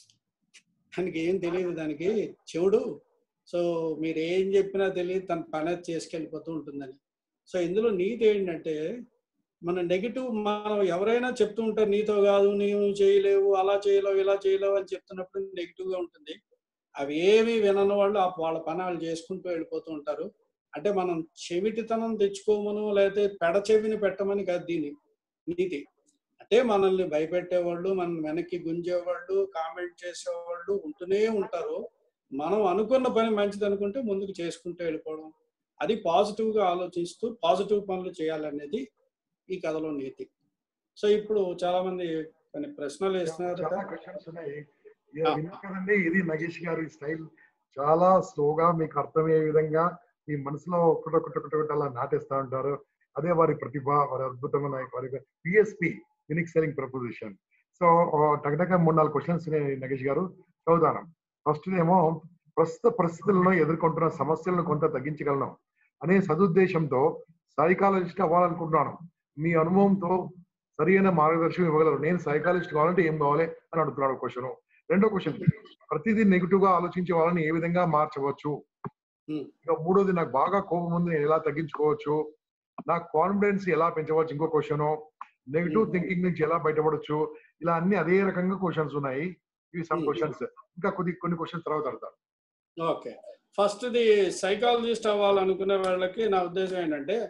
Speaker 2: దానికి ఏం తెలియదు దానికి చెవుడు సో మీరు ఏం చెప్పినా తెలియదు తన పని అది చేసుకెళ్ళిపోతూ ఉంటుందని సో ఇందులో నీతి ఏంటంటే మన నెగిటివ్ మనం ఎవరైనా చెప్తూ ఉంటారు నీతో కాదు నీవు చేయలేవు అలా చేయలేవు ఇలా చేయలేవు అని చెప్తున్నప్పుడు నెగిటివ్ గా ఉంటుంది అవి ఏమి వినని వాళ్ళు ఆ వాళ్ళ పని వాళ్ళు చేసుకుంటూ వెళ్ళిపోతూ ఉంటారు అంటే మనం చెవిటితనం తెచ్చుకోమను లేకపోతే పెడ చెవిని పెట్టమని కాదు దీని నీతి అంటే మనల్ని భయపెట్టేవాళ్ళు మనం వెనక్కి గుంజేవాళ్ళు కామెంట్ చేసేవాళ్ళు ఉంటూనే ఉంటారు మనం అనుకున్న పని మంచిది అనుకుంటే ముందుకు చేసుకుంటూ వెళ్ళిపోవడం అది పాజిటివ్ గా ఆలోచిస్తూ పాజిటివ్ పనులు చేయాలనేది ఈ కథలో నీతి సో ఇప్పుడు చాలా మంది కొన్ని ప్రశ్నలు వేస్తున్నారు
Speaker 1: చాలా క్వశ్చన్స్ ఉన్నాయి ఏ-
Speaker 2: ఆ.
Speaker 1: విన్నారు కదండి ఇది నగేష్ గారి స్టైల్ చాలా స్లోగా మీకు అర్థమయ్యే విధంగా మీ మనసులో ఒకటొకటి ఒకటి అలా నాటేస్తా ఉంటారు అదే వారి ప్రతిభ వారి అద్భుతమైన వారి PSP unique selling proposition so టగటగా మూడు నాలుగు క్వశ్చన్స్ ఉన్నాయి నగేష్ గారు చదువుతాను ఫస్ట్ ఏమో ప్రస్తుత పరిస్థితుల్లో ఎదుర్కొంటున్న సమస్యలను కొంత తగ్గించగలను అనే సదుద్దేశంతో సైకాలజిస్ట్ అవ్వాలనుకుంటున్నాను మీ అనుభవంతో సరైన మార్గదర్శనం ఇవ్వగలరు నేను సైకాలజిస్ట్ కావాలంటే ఏం కావాలి అని అడుగుతున్నాడు క్వశ్చన్ రెండో క్వశ్చన్ ప్రతిదీ నెగిటివ్ గా ఆలోచించే వాళ్ళని ఏ విధంగా మార్చవచ్చు
Speaker 2: Hmm.
Speaker 1: ఇంకా మూడోది నాకు బాగా కోపం ఉంది నేను ఎలా తగ్గించుకోవచ్చు నా కాన్ఫిడెన్స్ ఎలా పెంచవచ్చు ఇంకో క్వశ్చన్ నెగిటివ్
Speaker 2: Hmm.
Speaker 1: థింకింగ్ నుంచి ఎలా బయటపడవచ్చు ఇలా అన్ని అదే రకంగా క్వశ్చన్స్ ఉన్నాయి ఇవి సమ్
Speaker 2: Hmm.
Speaker 1: క్వశ్చన్స్ ఇంకా కొద్ది కొన్ని క్వశ్చన్స్ తర్వాత అడతాను
Speaker 2: ఓకే ఫస్ట్ ది సైకాలజిస్ట్ అవ్వాలనుకునే వాళ్ళకి నా ఉద్దేశం ఏంటంటే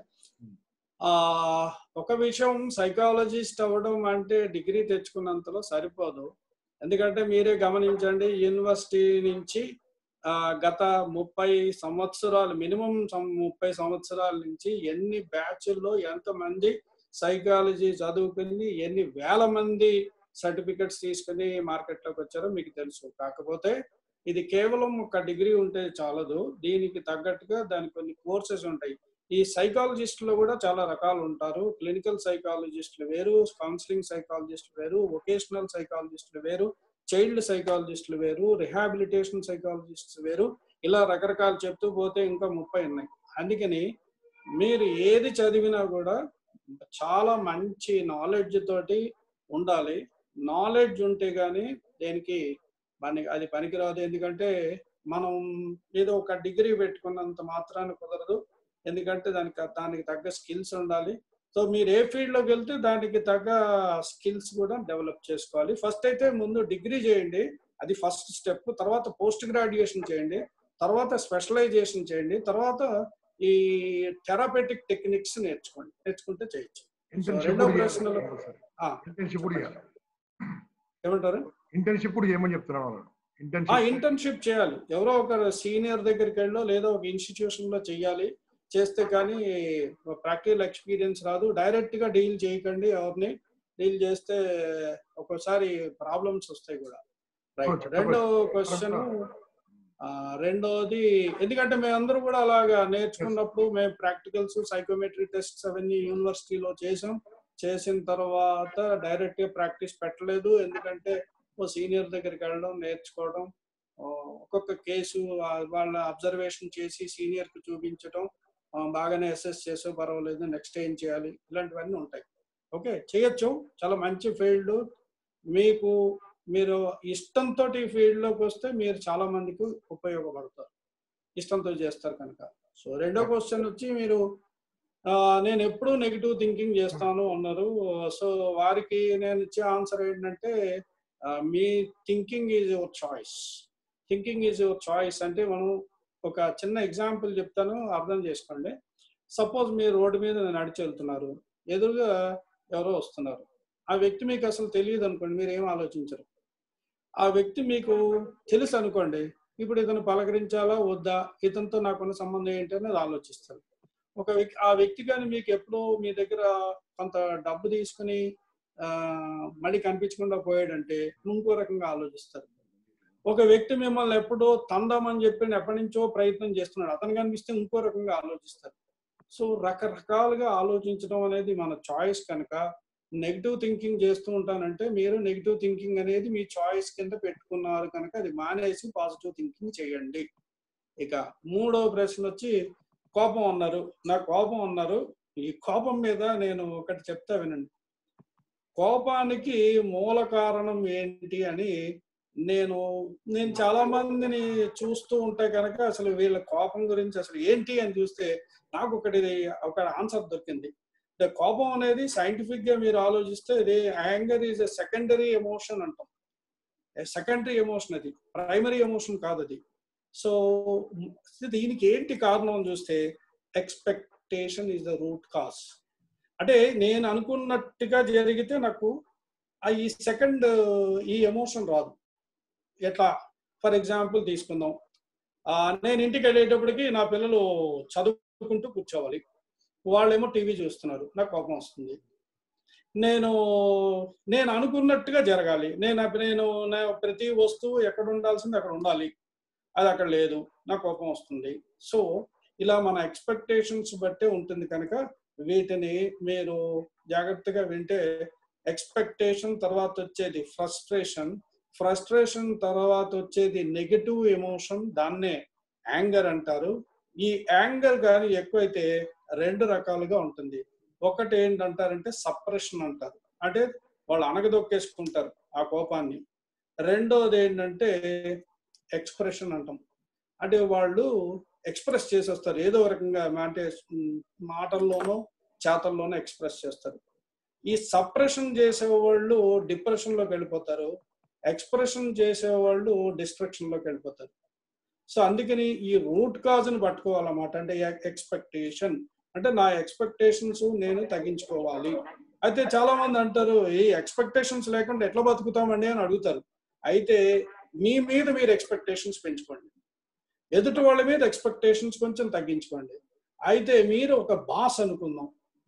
Speaker 2: ఆ ఒక విషయం సైకాలజిస్ట్ అవ్వడం అంటే డిగ్రీ తెచ్చుకున్నంతలో సరిపోదు ఎందుకంటే మీరే గమనించండి యూనివర్సిటీ నుంచి ఆ, గత ముప్పై సంవత్సరాలు మినిమం ముప్పై సంవత్సరాల నుంచి ఎన్ని బ్యాచ్ల్లో ఎంతమంది సైకాలజీ చదువుకుని ఎన్ని వేల మంది సర్టిఫికెట్స్ తీసుకుని మార్కెట్లోకి వచ్చారో మీకు తెలుసు కాకపోతే ఇది కేవలం ఒక డిగ్రీ ఉంటే చాలదు దీనికి తగ్గట్టుగా దానికి కొన్ని కోర్సెస్ ఉంటాయి ఈ సైకాలజిస్టులు కూడా చాలా రకాలు ఉంటారు క్లినికల్ సైకాలజిస్టులు వేరు కౌన్సిలింగ్ సైకాలజిస్టులు వేరు వొకేషనల్ సైకాలజిస్టులు వేరు చైల్డ్ సైకాలజిస్టులు వేరు రిహాబిలిటేషన్ సైకాలజిస్ట్స్ వేరు ఇలా రకరకాలు చెప్తూ పోతే ఇంకా ముప్పై ఉన్నాయి అందుకని మీరు ఏది చదివినా కూడా చాలా మంచి నాలెడ్జ్ తోటి ఉండాలి నాలెడ్జ్ ఉంటే గానీ దేనికి పని అది పనికిరాదు ఎందుకంటే మనం ఏదో ఒక డిగ్రీ పెట్టుకున్నంత మాత్రాన కుదరదు ఎందుకంటే దానికి దానికి తగ్గ స్కిల్స్ ఉండాలి సో మీరు ఏ ఫీల్డ్ లోకి వెళ్తే దానికి తగ్గ స్కిల్స్ కూడా డెవలప్ చేసుకోవాలి ఫస్ట్ అయితే ముందు డిగ్రీ చేయండి అది ఫస్ట్ స్టెప్ తర్వాత పోస్ట్ గ్రాడ్యుయేషన్ చేయండి తర్వాత స్పెషలైజేషన్ చేయండి తర్వాత ఈ థెరపెటిక్ టెక్నిక్స్ నేర్చుకోండి నేర్చుకుంటే చేయొచ్చు
Speaker 1: ఇంటర్న్షిప్
Speaker 2: రెండో ప్రశ్నలో- ఆ.
Speaker 1: ఇంటర్న్షిప్ కూడా
Speaker 2: ఏమంటారు
Speaker 1: ఇంటర్న్షిప్ కూడా చేయమని చెప్తున్నాను
Speaker 2: ఆ
Speaker 1: ఇంటర్న్షిప్
Speaker 2: ఇంటర్న్షిప్ చేయాలి ఎవరో ఒక సీనియర్ దగ్గరికి వెళ్ళో లేదా ఒక ఇన్స్టిట్యూషన్ లో చెయ్యాలి చేస్తే కానీ ప్రాక్టికల్ ఎక్స్పీరియన్స్ రాదు డైరెక్ట్ గా డీల్ చేయకండి ఎవరిని డీల్ చేస్తే ఒక్కోసారి ప్రాబ్లమ్స్ వస్తాయి కూడా రైట్
Speaker 1: చెప్పండి.
Speaker 2: రెండో క్వశ్చన్ రెండోది ఎందుకంటే మేమందరూ కూడా అలాగా నేర్చుకున్నప్పుడు మేము ప్రాక్టికల్స్ సైకోమెట్రీ టెస్ట్స్ అవన్నీ యూనివర్సిటీలో చేసాం చేసిన తర్వాత డైరెక్ట్ గా ప్రాక్టీస్ పెట్టలేదు ఎందుకంటే ఓ సీనియర్ దగ్గరికి వెళ్ళడం నేర్చుకోవడం ఆ, ఒక్కొక్క కేసు ఆ, వాళ్ళ అబ్జర్వేషన్ చేసి సీనియర్ కి చూపించడం ఆ, బాగానే అసెస్ చేసో పర్వాలేదు నెక్స్ట్ ఏం చేయాలి ఇలాంటివన్నీ ఉంటాయి ఓకే చేయొచ్చు చాలా మంచి ఫీల్డ్ మీకు మీరు ఇష్టంతో ఈ ఫీల్డ్ లోకి వస్తే మీరు చాలా మందికి ఉపయోగపడతారు ఇష్టంతో చేస్తారు కనుక సో రెండో క్వశ్చన్ వచ్చి మీరు ఆ, నేను ఎప్పుడు నెగిటివ్ థింకింగ్ చేస్తాను అన్నారు సో వారికి నేను ఇచ్చే ఆన్సర్ ఏంటంటే ఆ, మీ thinking is your choice thinking is your choice అంటే మనం ఒక చిన్న ఎగ్జాంపుల్ చెప్తాను అర్థం చేసుకోండి సపోజ్ మీరు రోడ్డు మీద నడిచి వెళ్తున్నారు ఎదురుగా ఎవరో వస్తున్నారు ఆ వ్యక్తి మీకు అసలు తెలియదు అనుకోండి మీరు ఏం ఆలోచించరు ఆ వ్యక్తి మీకు తెలుసు అనుకోండి ఇప్పుడు ఇతను పలకరించాలా వద్దా ఇతనితో నాకున్న సంబంధం ఏంటి అనేది ఆలోచిస్తారు ఒక వ్యక్తి ఆ వ్యక్తి కానీ మీకు ఎప్పుడో మీ దగ్గర కొంత డబ్బు తీసుకుని ఆ, మళ్ళీ కనిపించకుండా పోయాడంటే ఇంకో రకంగా ఆలోచిస్తారు ఒక వ్యక్తి మిమ్మల్ని ఎప్పుడో తందామని చెప్పి ఎప్పటి నుంచో ప్రయత్నం చేస్తున్నాడు అతను కనిపిస్తే ఇంకో రకంగా ఆలోచిస్తారు సో రకరకాలుగా ఆలోచించడం అనేది మన చాయిస్ కనుక నెగిటివ్ థింకింగ్ చేస్తూ ఉంటానంటే మీరు నెగిటివ్ థింకింగ్ అనేది మీ చాయిస్ కింద పెట్టుకున్నారు కనుక అది మానేసి పాజిటివ్ థింకింగ్ చేయండి ఇక మూడో ప్రశ్న వచ్చి కోపం అన్నారు నా కోపం అన్నారు ఈ కోపం మీద నేను ఒకటి చెప్తా వినండి కోపానికి మూల కారణం ఏంటి అని నేను నేను చాలా మందిని చూస్తూ ఉంటే కనుక అసలు వీళ్ళ కోపం గురించి అసలు ఏంటి అని చూస్తే నాకు ఒకటి ఒక ఆన్సర్ దొరికింది ద కోపం అనేది సైంటిఫిక్ గా మీరు ఆలోచిస్తే ఇది anger is a secondary emotion అంటాం సెకండరీ ఎమోషన్ అది ప్రైమరీ ఎమోషన్ కాదు అది సో దీనికి ఏంటి కారణం అని చూస్తే expectation is the root cause అంటే నేను అనుకున్నట్టుగా జరిగితే నాకు ఆ ఈ సెకండ్ ఈ ఎమోషన్ రాదు ఎట్లా ఫర్ ఎగ్జాంపుల్ తీసుకుందాం ఆ, నేను ఇంటికి వెళ్ళేటప్పటికి నా పిల్లలు చదువుకుంటూ కూర్చోవాలి వాళ్ళేమో టీవీ చూస్తున్నారు నాకు కోపం వస్తుంది నేను నేను అనుకున్నట్టుగా జరగాలి నేను అప్పుడు నేను నా ప్రతి వస్తువు ఎక్కడ ఉండాల్సింది అక్కడ ఉండాలి అది అక్కడ లేదు నాకు కోపం వస్తుంది సో ఇలా మన ఎక్స్పెక్టేషన్స్ బట్టే ఉంటుంది కనుక వీటిని మీరు జాగ్రత్తగా వింటే ఎక్స్పెక్టేషన్ తర్వాత వచ్చేది ఫ్రస్ట్రేషన్ ఫ్రస్ట్రేషన్ తర్వాత వచ్చేది నెగటివ్ ఎమోషన్ దాన్నే యాంగర్ అంటారు ఈ యాంగర్ కానీ ఎక్కువైతే రెండు రకాలుగా ఉంటుంది ఒకటి ఏంటంటారంటే సప్రెషన్ అంటారు అంటే వాళ్ళు అనగదొక్కేసుకుంటారు ఆ కోపాన్ని రెండోది ఏంటంటే ఎక్స్ప్రెషన్ అంటాం అంటే వాళ్ళు ఎక్స్ప్రెస్ చేసేస్తారు ఏదో ఒక రకంగా అంటే ఉమ్, మాటల్లోనో చేతల్లోనో ఎక్స్ప్రెస్ చేస్తారు ఈ సప్రెషన్ చేసేవాళ్ళు డిప్రెషన్ లోకి వెళ్ళిపోతారు ఎక్స్ప్రెషన్ చేసేవాళ్ళు డిస్ట్రక్షన్ లోకి వెళ్ళిపోతారు సో అందుకని ఈ రూట్ కాజ్ ని పట్టుకోవాలన్నమాట అంటే ఎక్స్పెక్టేషన్ అంటే నా ఎక్స్పెక్టేషన్స్ నేను తగ్గించుకోవాలి అయితే చాలా మంది అంటారు ఈ ఎక్స్పెక్టేషన్స్ లేకుండా ఎట్లా బతుకుతామండి అని అడుగుతారు అయితే మీ మీద మీరు ఎక్స్పెక్టేషన్స్ పెంచుకోండి ఎదుటి వాళ్ళ మీద ఎక్స్పెక్టేషన్స్ కొంచెం తగ్గించుకోండి అయితే మీరు ఒక బాస్ అనుకుందాం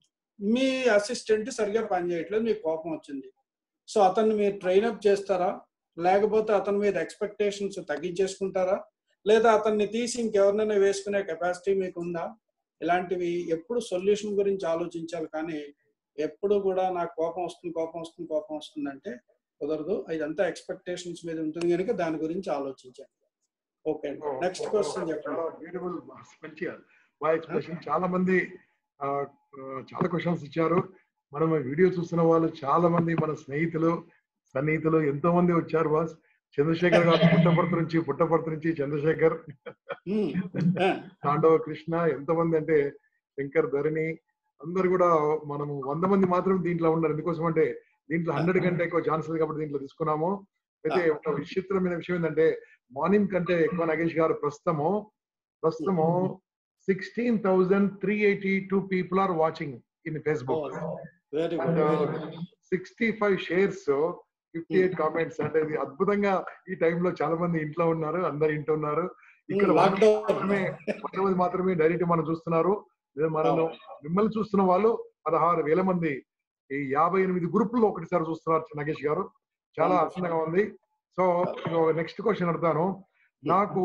Speaker 2: మీ అసిస్టెంట్ సరిగ్గా పనిచేయట్లేదు మీకు కోపం వచ్చింది సో అతన్ని మీరు ట్రైన్ అప్ చేస్తారా లేకపోతే అతని మీద ఎక్స్పెక్టేషన్స్ తగ్గించేసుకుంటారా లేదా అతన్ని తీసి ఇంకెవరినైనా వేసుకునే కెపాసిటీ మీకు ఉందా ఇలాంటివి ఎప్పుడు సొల్యూషన్ గురించి ఆలోచించాలి కానీ ఎప్పుడు కూడా నాకు కోపం వస్తుంది కోపం వస్తుంది కోపం వస్తుంది అంటే కుదరదు ఇదంతా ఎక్స్పెక్టేషన్స్ మీద ఉంటుంది కనుక దాని గురించి ఆలోచించండి ఓకే అండి నెక్స్ట్ క్వశ్చన్ చెప్పండి
Speaker 1: బ్యూటిఫుల్ మంచిగా బాగా ఎక్స్ప్రెషన్ చాలా మంది ఆ, ఆ, చాలా క్వశ్చన్స్ ఇచ్చారు మనం వీడియో చూస్తున్న వాళ్ళు చాలా మంది మన స్నేహితులు సన్నిహితులు ఎంతో మంది వచ్చారు బాస్ చంద్రశేఖర్ గారు పుట్టపర్తి నుంచి పుట్టపర్తి నుంచి చంద్రశేఖర్
Speaker 2: ఉమ్, ఆ,
Speaker 1: తాండవ కృష్ణ ఎంతమంది అంటే శంకర్ ధరణి అందరు కూడా మనము వంద మంది మాత్రం దీంట్లో ఉన్నారు ఎందుకోసం అంటే దీంట్లో హండ్రెడ్ కంటే ఎక్కువ ఛాన్స్ ఉంది కాబట్టి దీంట్లో తీసుకున్నాము అయితే ఒక విచిత్రమైన విషయం ఏంటంటే మార్నింగ్ కంటే ఎక్కువ నగేష్ గారు ప్రస్తుతము ప్రస్తుతము sixteen thousand three eighty two people are watching in Facebook
Speaker 2: very
Speaker 1: and
Speaker 2: good
Speaker 1: sixty five shares fifty eight comments అంటే ఇది అద్భుతంగా ఈ టైంలో చాలా మంది ఇంట్లో ఉన్నారు అందరు ఇంట్లో ఉన్నారు ఇక్కడ వంద
Speaker 2: లాక్డౌన్
Speaker 1: మాత్రమే వంద మంది మాత్రమే డైరెక్ట్ మనం చూస్తున్నారు లేదా మనను మిమ్మల్ని చూస్తున్న వాళ్ళు పదహారు వేల మంది ఈ యాభై ఎనిమిది గ్రూపుల్లో ఒకటిసారి చూస్తున్నారు నగేష్ గారు చాలా ఆనందంగా ఉంది సో నెక్స్ట్ క్వశ్చన్ అడుగుతాను నాకు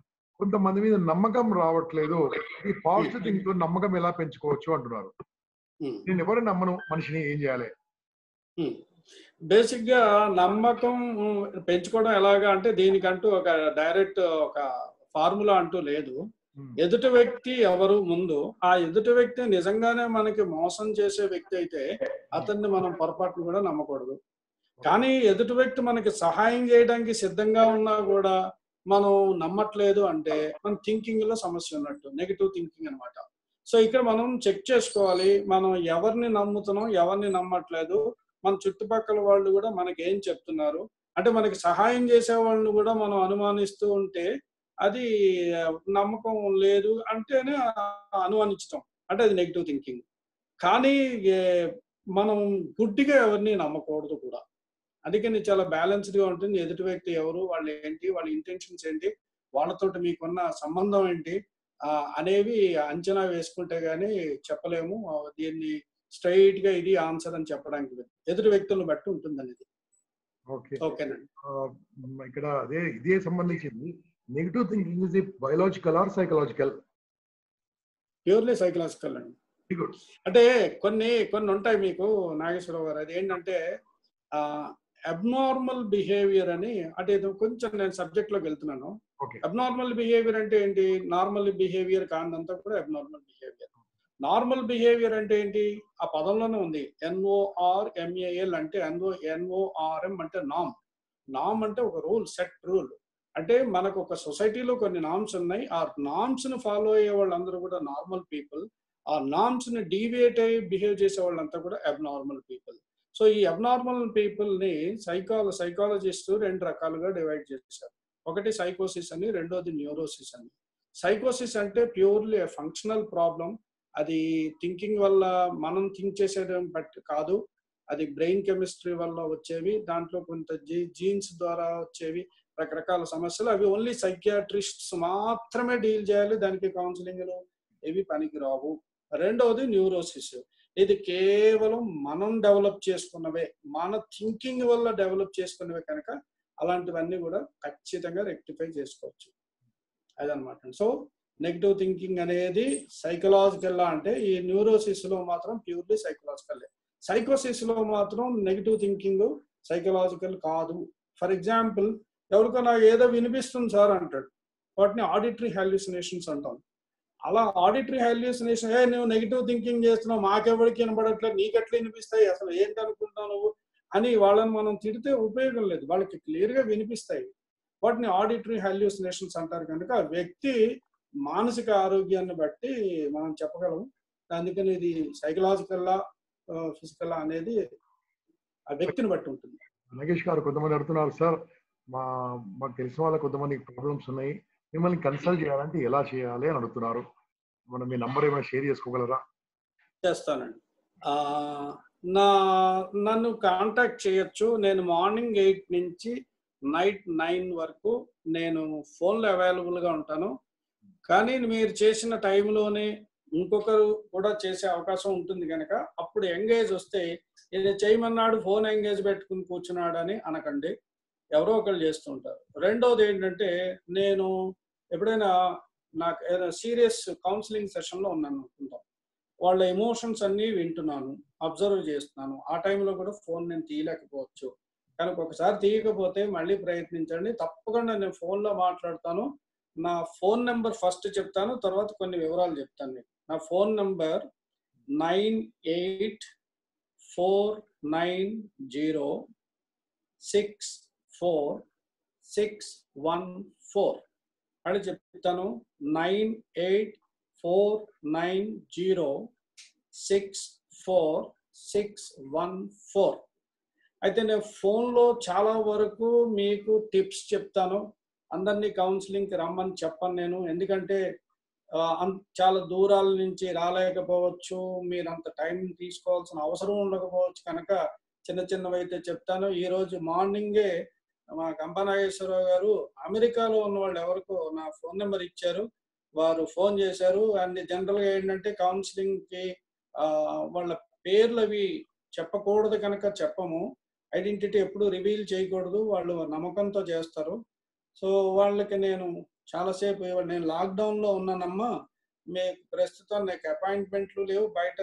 Speaker 1: కొంతమంది మీద నమ్మకం రావట్లేదు ఈ పాజిటివ్ థింగ్ తో నమ్మకం ఎలా పెంచుకోవచ్చు అంటున్నారు
Speaker 2: ఉమ్.
Speaker 1: నేను ఎవరు నమ్మను మనిషిని ఏం చేయాలి
Speaker 2: బేసిక్ గా నమ్మకం పెంచుకోవడం ఎలాగా అంటే దీనికంటూ ఒక డైరెక్ట్ ఒక ఫార్ములా అంటూ లేదు
Speaker 1: ఉమ్,
Speaker 2: ఎదుటి వ్యక్తి ఎవరు ముందు ఆ ఎదుటి వ్యక్తి నిజంగానే మనకి మోసం చేసే వ్యక్తి అయితే అతన్ని మనం పొరపాటును కూడా నమ్మకూడదు కానీ ఎదుటి వ్యక్తి మనకి సహాయం చేయడానికి సిద్ధంగా ఉన్నా కూడా మనం నమ్మట్లేదు అంటే మన థింకింగ్ లో సమస్య ఉన్నట్టు నెగిటివ్ థింకింగ్ అన్నమాట సో ఇక్కడ మనం చెక్ చేసుకోవాలి మనం ఎవరిని నమ్ముతున్నాం ఎవరిని నమ్మట్లేదు మన చుట్టుపక్కల వాళ్ళు కూడా మనకి ఏం చెప్తున్నారు అంటే మనకి సహాయం చేసే వాళ్ళని కూడా మనం అనుమానిస్తూ ఉంటే అది ఆ, నమ్మకం లేదు అంటేనే ఆ, అనుమానించటం అంటే అది నెగిటివ్ థింకింగ్ కానీ ఏ, మనం గుడ్డిగా ఎవరిని నమ్మకూడదు కూడా అందుకని చాలా బ్యాలెన్స్డ్ గా ఉంటుంది ఎదుటి వ్యక్తి ఎవరు వాళ్ళు ఏంటి వాళ్ళ ఇంటెన్షన్స్ ఏంటి వాళ్ళతోటి మీకున్న సంబంధం ఏంటి ఆ, అనేవి అంచనా వేసుకుంటే గానీ చెప్పలేము ఆ, దీన్ని స్ట్రైట్ గా ఇది ఆన్సర్ అని చెప్పడానికి లేదు. ఎదుటి వ్యక్తులను బట్టి ఉంటుంది అనేది
Speaker 1: ఓకే
Speaker 2: ఓకేనండి
Speaker 1: ఆ, మ్, ఇక్కడ అదే ఇదే సంబంధించింది negative thinking is biological or psychological
Speaker 2: purely psychological అండి
Speaker 1: వెరీ గుడ్
Speaker 2: అంటే కొన్ని కొన్ని ఉంటాయి మీకు నాగేశ్వరరావు గారు అది ఏంటంటే అబ్నార్మల్ బిహేవియర్ అని అంటే ఇది కొంచెం నేను సబ్జెక్ట్ లోకి వెళ్తున్నాను
Speaker 1: ఓకే
Speaker 2: అబ్నార్మల్ బిహేవియర్ అంటే ఏంటి నార్మల్ బిహేవియర్ కాదంతా కూడా అబ్నార్మల్ బిహేవియర్ నార్మల్ బిహేవియర్ అంటే ఏంటి ఆ పదంలోనే ఉంది ఎన్ఓఆర్ ఎంఏఎల్ అంటే ఎన్ఓ ఎన్ఓఆర్ఎం అంటే నామ్ నామ్ అంటే ఒక రూల్ సెట్ రూల్ అంటే మనకు ఒక సొసైటీలో కొన్ని నామ్స్ ఉన్నాయి ఆ నామ్స్ ని ఫాలో అయ్యే వాళ్ళందరూ కూడా నార్మల్ పీపుల్ ఆ నామ్స్ ని డీవియేట్ అయ్యి బిహేవ్ చేసే వాళ్ళంతా కూడా అబ్నార్మల్ పీపుల్ సో ఈ అబ్నార్మల్ పీపుల్ ని సైకాల సైకాలజిస్ట్ రెండు రకాలుగా డివైడ్ చేశారు ఒకటి సైకోసిస్ అని రెండోది న్యూరోసిస్ అని సైకోసిస్ అంటే ప్యూర్లీ ఫంక్షనల్ ప్రాబ్లం అది థింకింగ్ వల్ల మనం థింక్ చేసేది బట్టి కాదు అది బ్రెయిన్ కెమిస్ట్రీ వల్ల వచ్చేవి దాంట్లో కొంత జీన్స్ ద్వారా వచ్చేవి రకరకాల సమస్యలు అవి ఓన్లీ సైకియాట్రిస్ట్స్ మాత్రమే డీల్ చేయాలి దానికి కౌన్సిలింగ్లు ఇవి పనికి రావు రెండవది న్యూరోసిస్ ఇది కేవలం మనం డెవలప్ చేసుకున్నవే మన థింకింగ్ వల్ల డెవలప్ చేసుకున్నవే కనుక అలాంటివన్నీ కూడా ఖచ్చితంగా రెక్టిఫై చేసుకోవచ్చు అదనమాట సో నెగిటివ్ థింకింగ్ అనేది సైకలాజికల్ అంటే ఈ న్యూరోసిస్ లో మాత్రం ప్యూర్లీ సైకలాజికల్ సైకోసిస్ లో మాత్రం నెగిటివ్ థింకింగ్ సైకలాజికల్ కాదు ఫర్ ఎగ్జాంపుల్ ఎవరికో నాకు ఏదో వినిపిస్తుంది సార్ అంటాడు వాటిని ఆడిటరీ హాల్యూసినేషన్స్ అంటాం అలా ఆడిటరీ హాల్యూసినేషన్ ఏ నువ్వు నెగిటివ్ థింకింగ్ చేస్తున్నావు మాకెవరికి వినబడట్లేదు నీకెట్లా వినిపిస్తాయి అసలు ఏంటి అనుకుంటున్నావు నువ్వు అని వాళ్ళని మనం తిడితే ఉపయోగం లేదు వాళ్ళకి క్లియర్ గా వినిపిస్తాయి వాటిని ఆడిటరీ హాల్యూసినేషన్స్ అంటారు కనుక ఆ వ్యక్తి మానసిక ఆరోగ్యాన్ని బట్టి మనం చెప్పగలం అందుకని ఇది సైకలాజికల్ ఫిజికల్ అనేది ఆ వ్యక్తిని బట్టి ఉంటుంది
Speaker 1: నాగేష్ గారు కొంతమంది అడుగుతున్నారు సార్ మా మాకు తెలిసిన వాళ్ళ కొంతమంది ప్రాబ్లమ్స్ ఉన్నాయి మిమ్మల్ని కన్సల్ట్ చేయాలంటే ఎలా చేయాలి అని అడుగుతున్నారు మనం మీ నంబర్ ఏమైనా షేర్ చేసుకోగలరా
Speaker 2: చేస్తానండి ఆ, నా నన్ను కాంటాక్ట్ చేయొచ్చు నేను మార్నింగ్ ఎయిట్ నుంచి నైట్ నైన్ వరకు నేను ఫోన్లో అవైలబుల్గా ఉంటాను కానీ మీరు చేసిన టైంలోనే ఇంకొకరు కూడా చేసే అవకాశం ఉంటుంది కనుక అప్పుడు ఎంగేజ్ వస్తే ఇది చేయమన్నాడు ఫోన్ ఎంగేజ్ పెట్టుకుని కూర్చున్నాడు అని అనకండి ఎవరో ఒకళ్ళు చేస్తుంటారు రెండోది ఏంటంటే నేను ఎప్పుడైనా నాకు ఏదైనా సీరియస్ కౌన్సిలింగ్ సెషన్లో ఉన్నాను అనుకుంటాం వాళ్ళ ఎమోషన్స్ అన్నీ వింటున్నాను అబ్జర్వ్ చేస్తున్నాను ఆ టైంలో కూడా ఫోన్ నేను తీయలేకపోవచ్చు కనుక ఒకసారి తీయకపోతే మళ్ళీ ప్రయత్నించండి తప్పకుండా నేను ఫోన్లో మాట్లాడతాను నా ఫోన్ నెంబర్ ఫస్ట్ చెప్తాను తర్వాత కొన్ని వివరాలు చెప్తాను మీకు నా phone number nine eight four nine zero six four six one four అని చెప్తాను nine eight four nine zero six four six one four అయితే నేను ఫోన్లో చాలా వరకు మీకు టిప్స్ చెప్తాను అందరినీ కౌన్సిలింగ్కి రమ్మని చెప్పను నేను ఎందుకంటే ఆ, అం- చాలా దూరాల నుంచి రాలేకపోవచ్చు మీరు అంత టైం తీసుకోవాల్సిన అవసరం ఉండకపోవచ్చు కనుక చిన్న చిన్నవి అయితే చెప్తాను ఈ రోజు మార్నింగే మా కంపనాగేశ్వరరావు గారు అమెరికాలో ఉన్న వాళ్ళు ఎవరికో నా ఫోన్ నెంబర్ ఇచ్చారు వారు ఫోన్ చేశారు అండ్ జనరల్ గా ఏంటంటే కౌన్సిలింగ్ కి ఆ, వాళ్ళ పేర్లు అవి చెప్పకూడదు కనుక చెప్పము ఐడెంటిటీ ఎప్పుడు రివీల్ చేయకూడదు వాళ్ళు నమ్మకంతో చేస్తారు సో వాళ్ళకి నేను చాలాసేపు ఇవాళ నేను లాక్డౌన్ లో ఉన్నానమ్మా మీకు ప్రస్తుతం నాకు అపాయింట్మెంట్లు లేవు బయట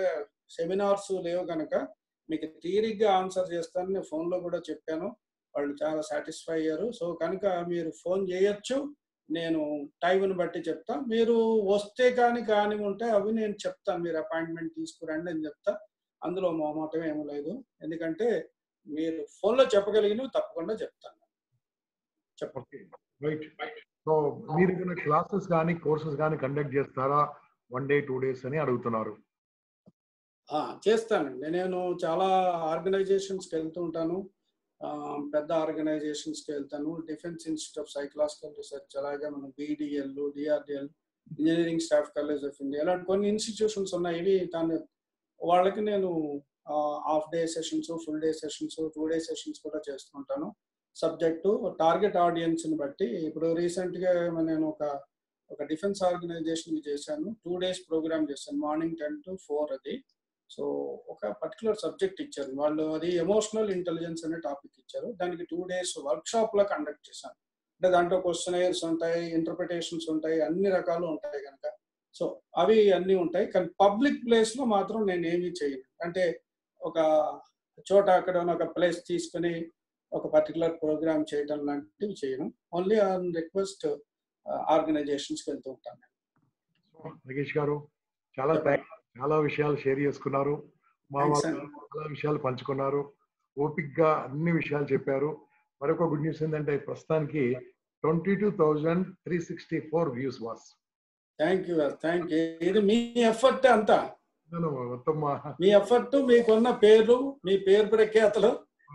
Speaker 2: సెమినార్స్ లేవు కనుక మీకు తీరిగ్గా ఆన్సర్ చేస్తాను నేను ఫోన్లో కూడా చెప్పాను వాళ్ళు చాలా సాటిస్ఫై అయ్యారు సో కనుక మీరు ఫోన్ చేయొచ్చు నేను టైంని బట్టి చెప్తా మీరు వస్తే కానీ కానీ ఉంటే అవి నేను చెప్తాను మీరు అపాయింట్మెంట్ తీసుకురండి అని చెప్తా అందులో మొహమాటం ఏమీ లేదు ఎందుకంటే మీరు ఫోన్లో చెప్పగలిగినవి తప్పకుండా చెప్తాను చెప్పండి
Speaker 1: రైట్ సో మీరు ఏమైనా క్లాసెస్ కానీ కోర్సెస్ కానీ కండక్ట్ చేస్తారా వన్ డే టూ డేస్ అని అడుగుతున్నారు
Speaker 2: ఆ, చేస్తానండి నేను చాలా ఆర్గనైజేషన్స్కి వెళ్తూ ఉంటాను ఆ, పెద్ద ఆర్గనైజేషన్స్కి వెళ్తాను defence institute of psychological research అలాగే మనం BDL DRDL engineering staff college of India ఇలాంటి కొన్ని ఇన్స్టిట్యూషన్స్ ఉన్నాయి ఇవి దాని వాళ్ళకి నేను half day sessions full day sessions two day sessions కూడా చేస్తుంటాను సబ్జెక్టు టార్గెట్ ఆడియన్స్ని బట్టి ఇప్పుడు రీసెంట్గా నేను ఒక ఒక డిఫెన్స్ ఆర్గనైజేషన్ చేశాను టూ డేస్ ప్రోగ్రామ్ చేశాను మార్నింగ్ టెన్ టు ఫోర్ అది సో ఒక పర్టికులర్ సబ్జెక్ట్ ఇచ్చారు వాళ్ళు అది ఎమోషనల్ ఇంటెలిజెన్స్ అనే టాపిక్ ఇచ్చారు దానికి టూ డేస్ వర్క్ షాప్ లో కండక్ట్ చేశాను అంటే దాంట్లో క్వశ్చనైర్స్ ఉంటాయి ఇంటర్ప్రిటేషన్స్ ఉంటాయి అన్ని రకాలు ఉంటాయి కనుక సో అవి అన్ని ఉంటాయి కానీ పబ్లిక్ ప్లేస్ లో మాత్రం నేను ఏమీ చేయను అంటే ఒక చోట అక్కడ ఉన్న ఒక ప్లేస్ తీసుకుని ఒక పర్టికులర్ ప్రోగ్రామ్ చేయడం లాంటివి చేయను ఓన్లీ ఆన్ రిక్వెస్ట్ ఆర్గనైజేషన్స్కి వెళ్తూ ఉంటాను
Speaker 1: నగేష్ గారు చాలా థ్యాంక్స్ చాలా విషయాలు షేర్ చేసుకున్నారు మా
Speaker 2: Thanks,
Speaker 1: వాళ్ళు
Speaker 2: sir.
Speaker 1: చాలా విషయాలు పంచుకున్నారు ఓపిక్గా అన్ని విషయాలు చెప్పారు మరొక గుడ్ న్యూస్ ఏంటంటే ప్రస్తుతానికి twenty two thousand three sixty four views was
Speaker 2: thank you thank you ఇది మీ ఎఫర్ట్ అంతా
Speaker 1: మొత్తం మా
Speaker 2: మీ ఎఫర్ట్ మీకున్న పేర్లు మీ పేరు ప్రఖ్యాతలు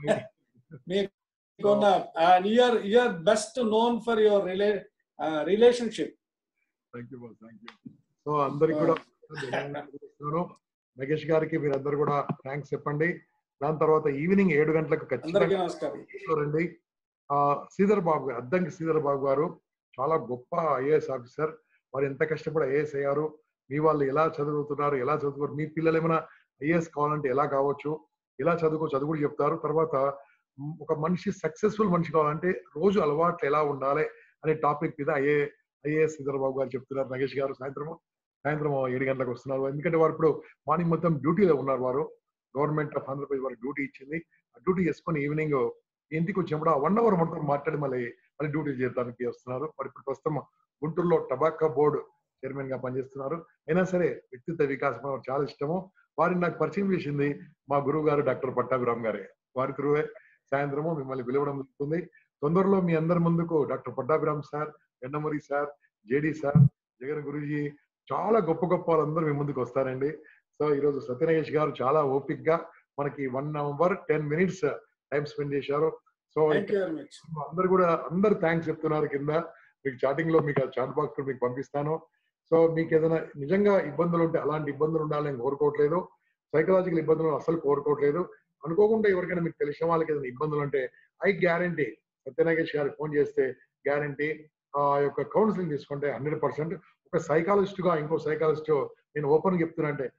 Speaker 2: మీకున్న you are you are best known for your రిలే relationship
Speaker 1: thank you thank you so అందరికి కూడా ధన్యవాదాలు. నగేష్ గారికి మీరందరూ కూడా థ్యాంక్స్ చెప్పండి దాని తర్వాత ఈవినింగ్ ఏడు గంటలకు
Speaker 2: అందరికీ
Speaker 1: ఖచ్చితంగా
Speaker 2: నమస్కారం
Speaker 1: రండి ఆ, శ్రీధర్ బాబు గారు అద్దంకి శ్రీధర్ బాబు గారు చాలా గొప్ప ఐఏఎస్ ఆఫీసర్ వారు ఎంత కష్టపడి ఐఏఎస్ అయ్యారు మీ వాళ్ళు ఎలా చదువుతున్నారు ఎలా చదువుతారు మీ పిల్లలు ఏమైనా ఐఏఎస్ కావాలంటే ఎలా కావచ్చు ఎలా చదువుకో చదువు కూడా చెప్తారు తర్వాత మ్, ఒక మనిషి సక్సెస్ఫుల్ మనిషి కావాలంటే రోజు అలవాట్లు ఎలా ఉండాలి అనే టాపిక్ మీద ఐఏ ఐఏఎస్ శ్రీధర్ బాబు గారు చెప్తున్నారు నగేష్ గారు సాయంత్రం సాయంత్రం ఏడు గంటలకు వస్తున్నారు ఎందుకంటే వారు ఇప్పుడు మార్నింగ్ మొత్తం డ్యూటీలో ఉన్నారు వారు గవర్నమెంట్ ఆఫ్ ఆంధ్రప్రదేశ్ వారికి డ్యూటీ ఇచ్చింది ఆ డ్యూటీ చేసుకొని ఈవినింగ్ ఇంటికి వచ్చినప్పుడు ఆ వన్ అవర్ మొత్తం మాట్లాడి మళ్ళీ మళ్ళీ డ్యూటీ చేయడానికి వస్తున్నారు మరి ఇప్పుడు ప్రస్తుతం గుంటూరులో టబాకా బోర్డు చైర్మన్ గా పనిచేస్తున్నారు అయినా సరే వ్యక్తిత్వ వికాసం నాకు చాలా ఇష్టము వారిని నాకు పరిచయం చేసింది మా గురువు గారు డాక్టర్ పట్టాభిరామ్ గారే వారి గురువే సాయంత్రము మిమ్మల్ని పిలవడం జరుగుతుంది తొందరలో మీ అందరి ముందుకు doctor Pattabhiram sir Yandamuri sir JD sir Jagan Guruji చాలా గొప్ప గొప్ప వాళ్ళందరూ మీ ముందుకు వస్తారండి సో ఈరోజు సత్యనగేష్ గారు చాలా ఓపిక్ గా మనకి one hour ten minutes time spend చేశారు so
Speaker 2: thank you very much
Speaker 1: అందరు కూడా అందరు థ్యాంక్స్ చెప్తున్నారు కింద మీకు చాటింగ్ లో మీకు చాట్ బాక్స్ కూడా మీకు పంపిస్తాను సో మీకు ఏదైనా నిజంగా ఇబ్బందులు ఉంటే అలాంటి ఇబ్బందులు ఉండాలని కోరుకోవట్లేదు సైకలాజికల్ ఇబ్బందులు అసలు కోరుకోవట్లేదు అనుకోకుండా ఎవరికైనా మీకు తెలిసిన వాళ్ళకి ఏదైనా ఇబ్బందులు ఉంటే ఐ గ్యారంటీ సత్యనాగేష్ గారికి ఫోన్ చేస్తే గ్యారంటీ ఆ యొక్క కౌన్సిలింగ్ తీసుకుంటే హండ్రెడ్ పర్సెంట్ ఒక సైకాలజిస్ట్ గా ఇంకో సైకాలజిస్ట్ నేను ఓపెన్ చెప్తున్నా అంటే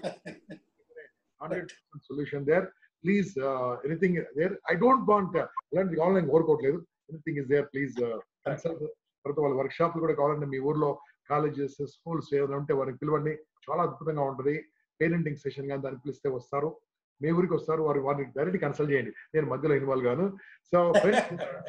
Speaker 1: hundred solution there please anything there I don't want అలాంటి కావాలని కోరుకోవట్లేదు anything is there please consult తర్వాత వాళ్ళ వర్క్ షాప్లు కూడా కావాలంటే మీ ఊర్లో కాలేజెస్ స్కూల్స్ ఏదైనా ఉంటే వారికి పిలవండి చాలా అద్భుతంగా ఉంటుంది పేరెంటింగ్ సెషన్ కానీ దానికి పిలిస్తే వస్తారు మీ ఊరికి వస్తారు వారు వారిని డైరెక్ట్ కన్సల్ట్ చేయండి నేను మధ్యలో ఇన్వాల్వ్ గాను so friends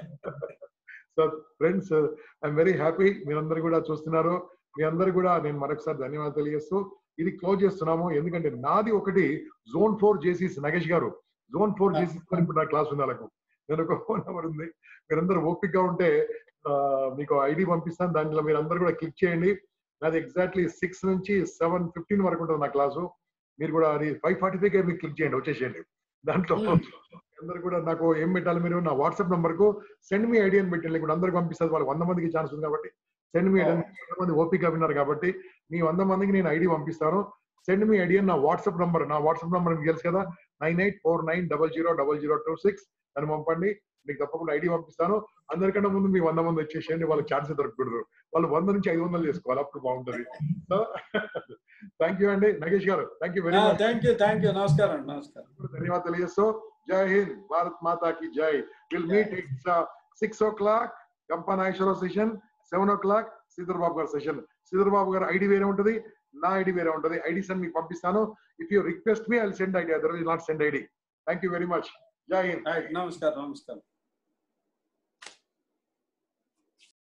Speaker 1: so friends I'm very happy మీరందరూ కూడా చూస్తున్నారు మీ అందరు కూడా నేను మరొకసారి ధన్యవాదాలు తెలియజేస్తూ ఇది క్లోజ్ చేస్తున్నాము ఎందుకంటే నాది ఒకటి జోన్ ఫోర్ జేసీస్ నగేష్ గారు జోన్ ఫోర్ జేసీస్ ఇప్పుడు నా క్లాస్ ఉంది వాళ్ళకు నేను ఒక ఫోన్ నెంబర్ ఉంది మీరందరూ ఓపిక గా ఉంటే ఆ, మీకు ఐడి పంపిస్తాను దాంట్లో మీరు అందరు కూడా క్లిక్ చేయండి నాది ఎగ్జాక్ట్లీ సిక్స్ నుంచి సెవెన్ ఫిఫ్టీన్ వరకు ఉంటుంది నా క్లాసు మీరు కూడా అది ఫైవ్ ఫార్టీ ఫైవ్ మీరు క్లిక్ చేయండి వచ్చేసేయండి దాంట్లో అందరు కూడా నాకు ఏం పెట్టాలి మీరు నా వాట్సాప్ నంబర్ కు సెండ్ మీ ఐడి అని పెట్టండి ఇప్పుడు అందరికి పంపిస్తారు వాళ్ళు వంద మందికి ఛాన్స్ ఉంది కాబట్టి సెండ్ మీ ఐడి వంద మంది ఓపిక విన్నారు కాబట్టి మీ వంద మందికి నేను ఐడి పంపిస్తాను సెండ్ మీ ఐడి అని నా వాట్సాప్ నంబర్ నా వాట్సాప్ నంబర్ మీకు తెలుసు కదా nine eight four nine double zero double zero two six అని పంపండి మీకు తప్పకుండా ఐడి పంపిస్తాను అందరికన్నా ముందు మీ వంద మంది వచ్చేసేయండి వాళ్ళకి ఛాన్స్ దొరకకూడదు వాళ్ళు వంద నుంచి ఐదు వందలు చేసుకోవాలి అప్పుడు బాగుంటుంది సో థ్యాంక్ యూ అండి నగేష్ గారు thank you very much
Speaker 2: thank you thank you నమస్కారం నమస్కారం
Speaker 1: ధన్యవాదాలు తెలియజేస్తూ జై హింద్ భారత్ మాతా కి జై will meet it's six o'clock Gampa Nageswara Rao session seven o'clock Sridhar Babu గారి సెషన్ శ్రీధర్ బాబు గారు ఐడి వేరే ఉంటుంది నా ఐడి వేరే ఉంటుంది ఐడీస్ అని మీకు పంపిస్తాను if you request me I send ID other not send ID thank you very much జై హింద్
Speaker 2: నమస్కారం నమస్కారం